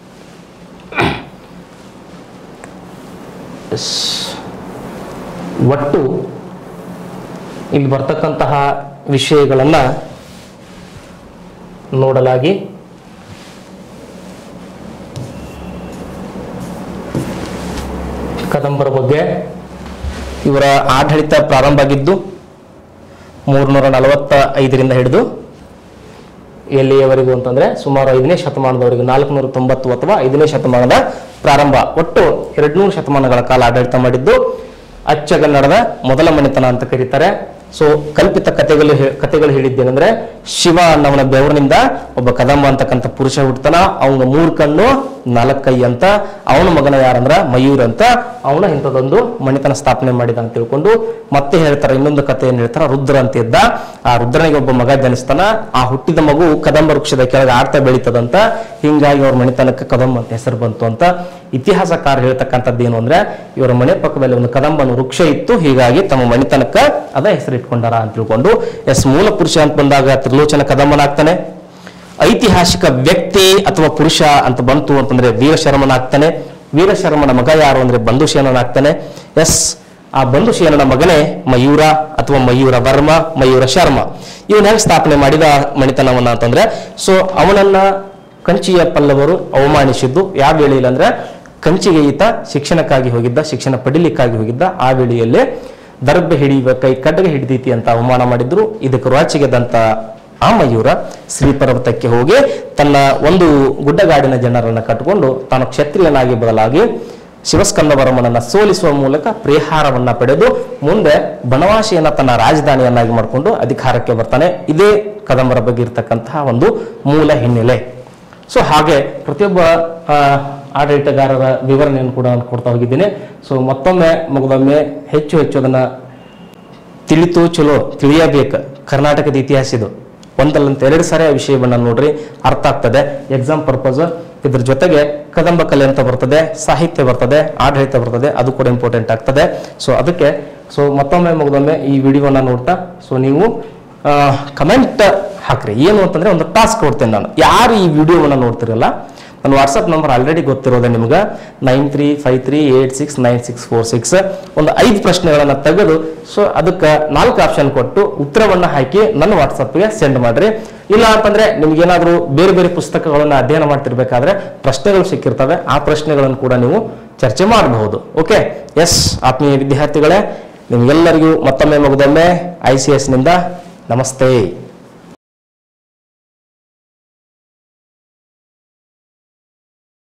ಎಸ್. ಒಟ್ಟು ಇಲ್ಲಿ ಬರ್ತಕ್ಕಂತಹ ವಿಷಯಗಳನ್ನ ನೋಡಲಾಗಿ ಕದಂಬರ ಬಗ್ಗೆ ಇವರ ಆಡಳಿತ ಪ್ರಾರಂಭ ಆಗಿದ್ದು ಮೂರ್ನೂರ ನಲವತ್ತ ಐದರಿಂದ ಹಿಡಿದು ಎಲ್ಲಿಯವರೆಗೂ ಅಂತಂದ್ರೆ ಸುಮಾರು ಐದನೇ ಶತಮಾನದವರೆಗೂ ನಾಲ್ಕುನೂರ ತೊಂಬತ್ತು ಅಥವಾ ಐದನೇ ಶತಮಾನದ ಪ್ರಾರಂಭ ಒಟ್ಟು ಎರಡ್ನೂರು ಶತಮಾನಗಳ ಕಾಲ ಆಡಳಿತ ಮಾಡಿದ್ದು ಅಚ್ಚಗನ್ನಡದ ಮೊದಲ ಮನೆತನ ಅಂತ ಕರೀತಾರೆ ಸೊ ಕಲ್ಪಿತ ಕಥೆಗಳು ಹೇ- ಕಥೆಗಳು ಹೇಳಿದ್ದೇನೆಂದ್ರೆ ಶಿವ ಅನ್ನವನ ಬೆವರಿನಿಂದ ಒಬ್ಬ ಕದಂಬ ಅಂತಕ್ಕಂಥ ಪುರುಷ ಹುಡ್ತಾನ ಅವನ ಮೂರ್ ಕಣ್ಣು ನಾಲ್ಕು ಕೈ ಅಂತ ಅವನ ಮಗನ ಯಾರಂದ್ರ ಮಯೂರ್ ಅಂತ ಅವನ ಇಂಥದೊಂದು ಮಣಿತನ ಸ್ಥಾಪನೆ ಮಾಡಿದ ಅಂತ ತಿಳ್ಕೊಂಡು ಮತ್ತೆ ಹೇಳ್ತಾರೆ ಇನ್ನೊಂದು ಕಥೆ ಏನ್ ಹೇಳ್ತಾರ ರುದ್ರ ಅಂತ ಇದ್ದ ಆ ರುದ್ರನಿಗೆ ಒಬ್ಬ ಮಗ ಜನಿಸ್ತಾನ ಆ ಹುಟ್ಟಿದ ಮಗು ಕದಂಬ ವೃಕ್ಷದ ಕೆಳಗೆ ಆಡ್ತಾ ಬೆಳೀತದಂತ ಹಿಂಗಾಗಿ ಅವ್ರ ಮಣಿತನಕ್ಕೆ ಕದಂಬ ಅಂತ ಹೆಸರು ಬಂತು ಅಂತ ಇತಿಹಾಸಕಾರ ಹೇಳ್ತಕ್ಕಂಥದ್ದು ಏನು ಅಂದ್ರೆ ಇವರ ಮನೆ ಪಕ್ಕದಲ್ಲಿ ಒಂದು ಕದಂಬನ ವೃಕ್ಷ ಇತ್ತು ಹೀಗಾಗಿ ತಮ್ಮ ಮಣಿತನಕ್ಕ ಅದ ಹೆಸರು ಇಟ್ಕೊಂಡಾರ ಅಂತ ತಿಳ್ಕೊಂಡು ಎಸ್ ಮೂಲ ಪುರುಷ ಅಂತ ಬಂದಾಗ ತ್ರಿಲೋಚನ ಕದಂಬನಾಗ್ತಾನೆ ಐತಿಹಾಸಿಕ ವ್ಯಕ್ತಿ ಅಥವಾ ಪುರುಷ ಅಂತ ಬಂತು ಅಂತಂದ್ರೆ ವೀರಶರ್ಮನಾಗ್ತಾನೆ ವೀರಶರ್ಮನ ಮಗ ಯಾರು ಅಂದ್ರೆ ಬಂಧುಶೇನನಾಗ್ತಾನೆ ಎಸ್ ಆ ಬಂಧುಶೇನನ ಮಗನೇ ಮಯೂರ ಅಥವಾ ಮಯೂರ ವರ್ಮ ಮಯೂರ ಶರ್ಮ ಇವನ್ ಹೆಂಗ್ ಸ್ಥಾಪನೆ ಮಾಡಿದ ಮಣಿತನವನ್ನ ಅಂತಂದ್ರೆ ಸೊ ಅವನನ್ನ ಕಂಚಿಯ ಪಲ್ಲವರು ಅವಮಾನಿಸಿದ್ದು ಯಾವ ವೇಳೆಯಲ್ಲಿ ಅಂದ್ರೆ ಕಂಚಿಗೆ ಈತ ಶಿಕ್ಷಣಕ್ಕಾಗಿ ಹೋಗಿದ್ದ ಶಿಕ್ಷಣ ಪಡಿಲಿಕ್ಕಾಗಿ ಹೋಗಿದ್ದ ಆ ವೇಳೆಯಲ್ಲಿ ದರ್ಬೆ ಹಿಡಿಯುವ ಕೈ ಕಡ್ಡಗೆ ಹಿಡಿದೈತಿ ಅಂತ ಅವಮಾನ ಮಾಡಿದ್ರು ಇದಕ್ಕೆ ರುಚಿಗೆದಂತ ಆ ಮಯೂರ ಶ್ರೀ ಪರ್ವತಕ್ಕೆ ಹೋಗಿ ತನ್ನ ಒಂದು ಗುಡ್ಡಗಾಡಿನ ಜನರನ್ನ ಕಟ್ಟಿಕೊಂಡು ತಾನು ಕ್ಷತ್ರಿಯನಾಗಿ ಬದಲಾಗಿ ಶಿವಸ್ಕಂದವರ್ಮನನ್ನ ಸೋಲಿಸುವ ಮೂಲಕ ಪರಿಹಾರವನ್ನ ಪಡೆದು ಮುಂದೆ ಬನವಾಸಿಯನ್ನ ತನ್ನ ರಾಜಧಾನಿಯನ್ನಾಗಿ ಮಾಡಿಕೊಂಡು ಅಧಿಕಾರಕ್ಕೆ ಬರ್ತಾನೆ ಇದೇ ಕದಂಬರ ಬಗ್ಗೆ ಇರತಕ್ಕಂತಹ ಒಂದು ಮೂಲ ಹಿನ್ನೆಲೆ ಸೊ ಹಾಗೆ ಪ್ರತಿಯೊಬ್ಬ ಆ, ಆಡಳಿತಗಾರರ ವಿವರಣೆಯನ್ನು ಕೂಡ ನಾನು ಕೊಡ್ತಾ ಹೋಗಿದ್ದೀನಿ ಸೊ ಮತ್ತೊಮ್ಮೆ ಮಗದೊಮ್ಮೆ ಹೆಚ್ಚು ಹೆಚ್ಚು ಅದನ್ನ ತಿಳಿತು ಚಲೋ ತಿಳಿಯಬೇಕು ಕರ್ನಾಟಕದ ಇತಿಹಾಸ ಇದು ಒಂದಲ್ಲಂತ ಎರಡು ಸಾರಿ ಆ ವಿಷಯವನ್ನ ನೋಡ್ರಿ ಅರ್ಥ ಆಗ್ತದೆ ಎಕ್ಸಾಮ್ ಪರ್ಪಸ್ ಇದ್ರ ಜೊತೆಗೆ ಕದಂಬ ಕಲೆ ಅಂತ ಬರ್ತದೆ ಸಾಹಿತ್ಯ ಬರ್ತದೆ ಆಡಳಿತ ಬರ್ತದೆ ಅದು ಕೂಡ ಇಂಪಾರ್ಟೆಂಟ್ ಆಗ್ತದೆ ಸೊ ಅದಕ್ಕೆ ಸೊ ಮತ್ತೊಮ್ಮೆ ಮಗದೊಮ್ಮೆ ಈ ವಿಡಿಯೋನ ನೋಡ್ತಾ ಸೊ ನೀವು ಕಮೆಂಟ್ ಹಾಕ್ರಿ ಏನು ಅಂತಂದ್ರೆ ಒಂದು ಟಾಸ್ಕ್ ಕೊಡ್ತೇನೆ ನಾನು ಯಾರು ಈ ವಿಡಿಯೋವನ್ನ ನೋಡ್ತಿರಲ್ಲ ನನ್ನ ವಾಟ್ಸಪ್ ನಂಬರ್ ಆಲ್ರೆಡಿ ಗೊತ್ತಿರೋದೆ ನಿಮ್ಗೆ nine three five three eight six nine six four six ಒಂದು ಐದು ಪ್ರಶ್ನೆಗಳನ್ನ ತೆಗೆದು ಸೊ ಅದಕ್ಕೆ ನಾಲ್ಕು ಆಪ್ಷನ್ ಕೊಟ್ಟು ಉತ್ತರವನ್ನ ಹಾಕಿ ನನ್ನ ವಾಟ್ಸಪ್ಗೆ ಸೆಂಡ್ ಮಾಡ್ರಿ ಇಲ್ಲ ಅಂತಂದ್ರೆ ನಿಮ್ಗೇನಾದ್ರೂ ಬೇರೆ ಬೇರೆ ಪುಸ್ತಕಗಳನ್ನ ಅಧ್ಯಯನ ಮಾಡ್ತಿರ್ಬೇಕಾದ್ರೆ ಪ್ರಶ್ನೆಗಳು ಸಿಕ್ಕಿರ್ತವೆ ಆ ಪ್ರಶ್ನೆಗಳನ್ನು ಕೂಡ ನೀವು ಚರ್ಚೆ ಮಾಡಬಹುದು ಓಕೆ ಎಸ್ ಆತ್ಮೀಯ ವಿದ್ಯಾರ್ಥಿಗಳೇ ನಿಮ್ಗೆಲ್ಲರಿಗೂ ಮತ್ತೊಮ್ಮೆ ಮಗದೊಮ್ಮೆ ಐ ಸಿ ಎಸ್ ನಿಂದ ನಮಸ್ತೆ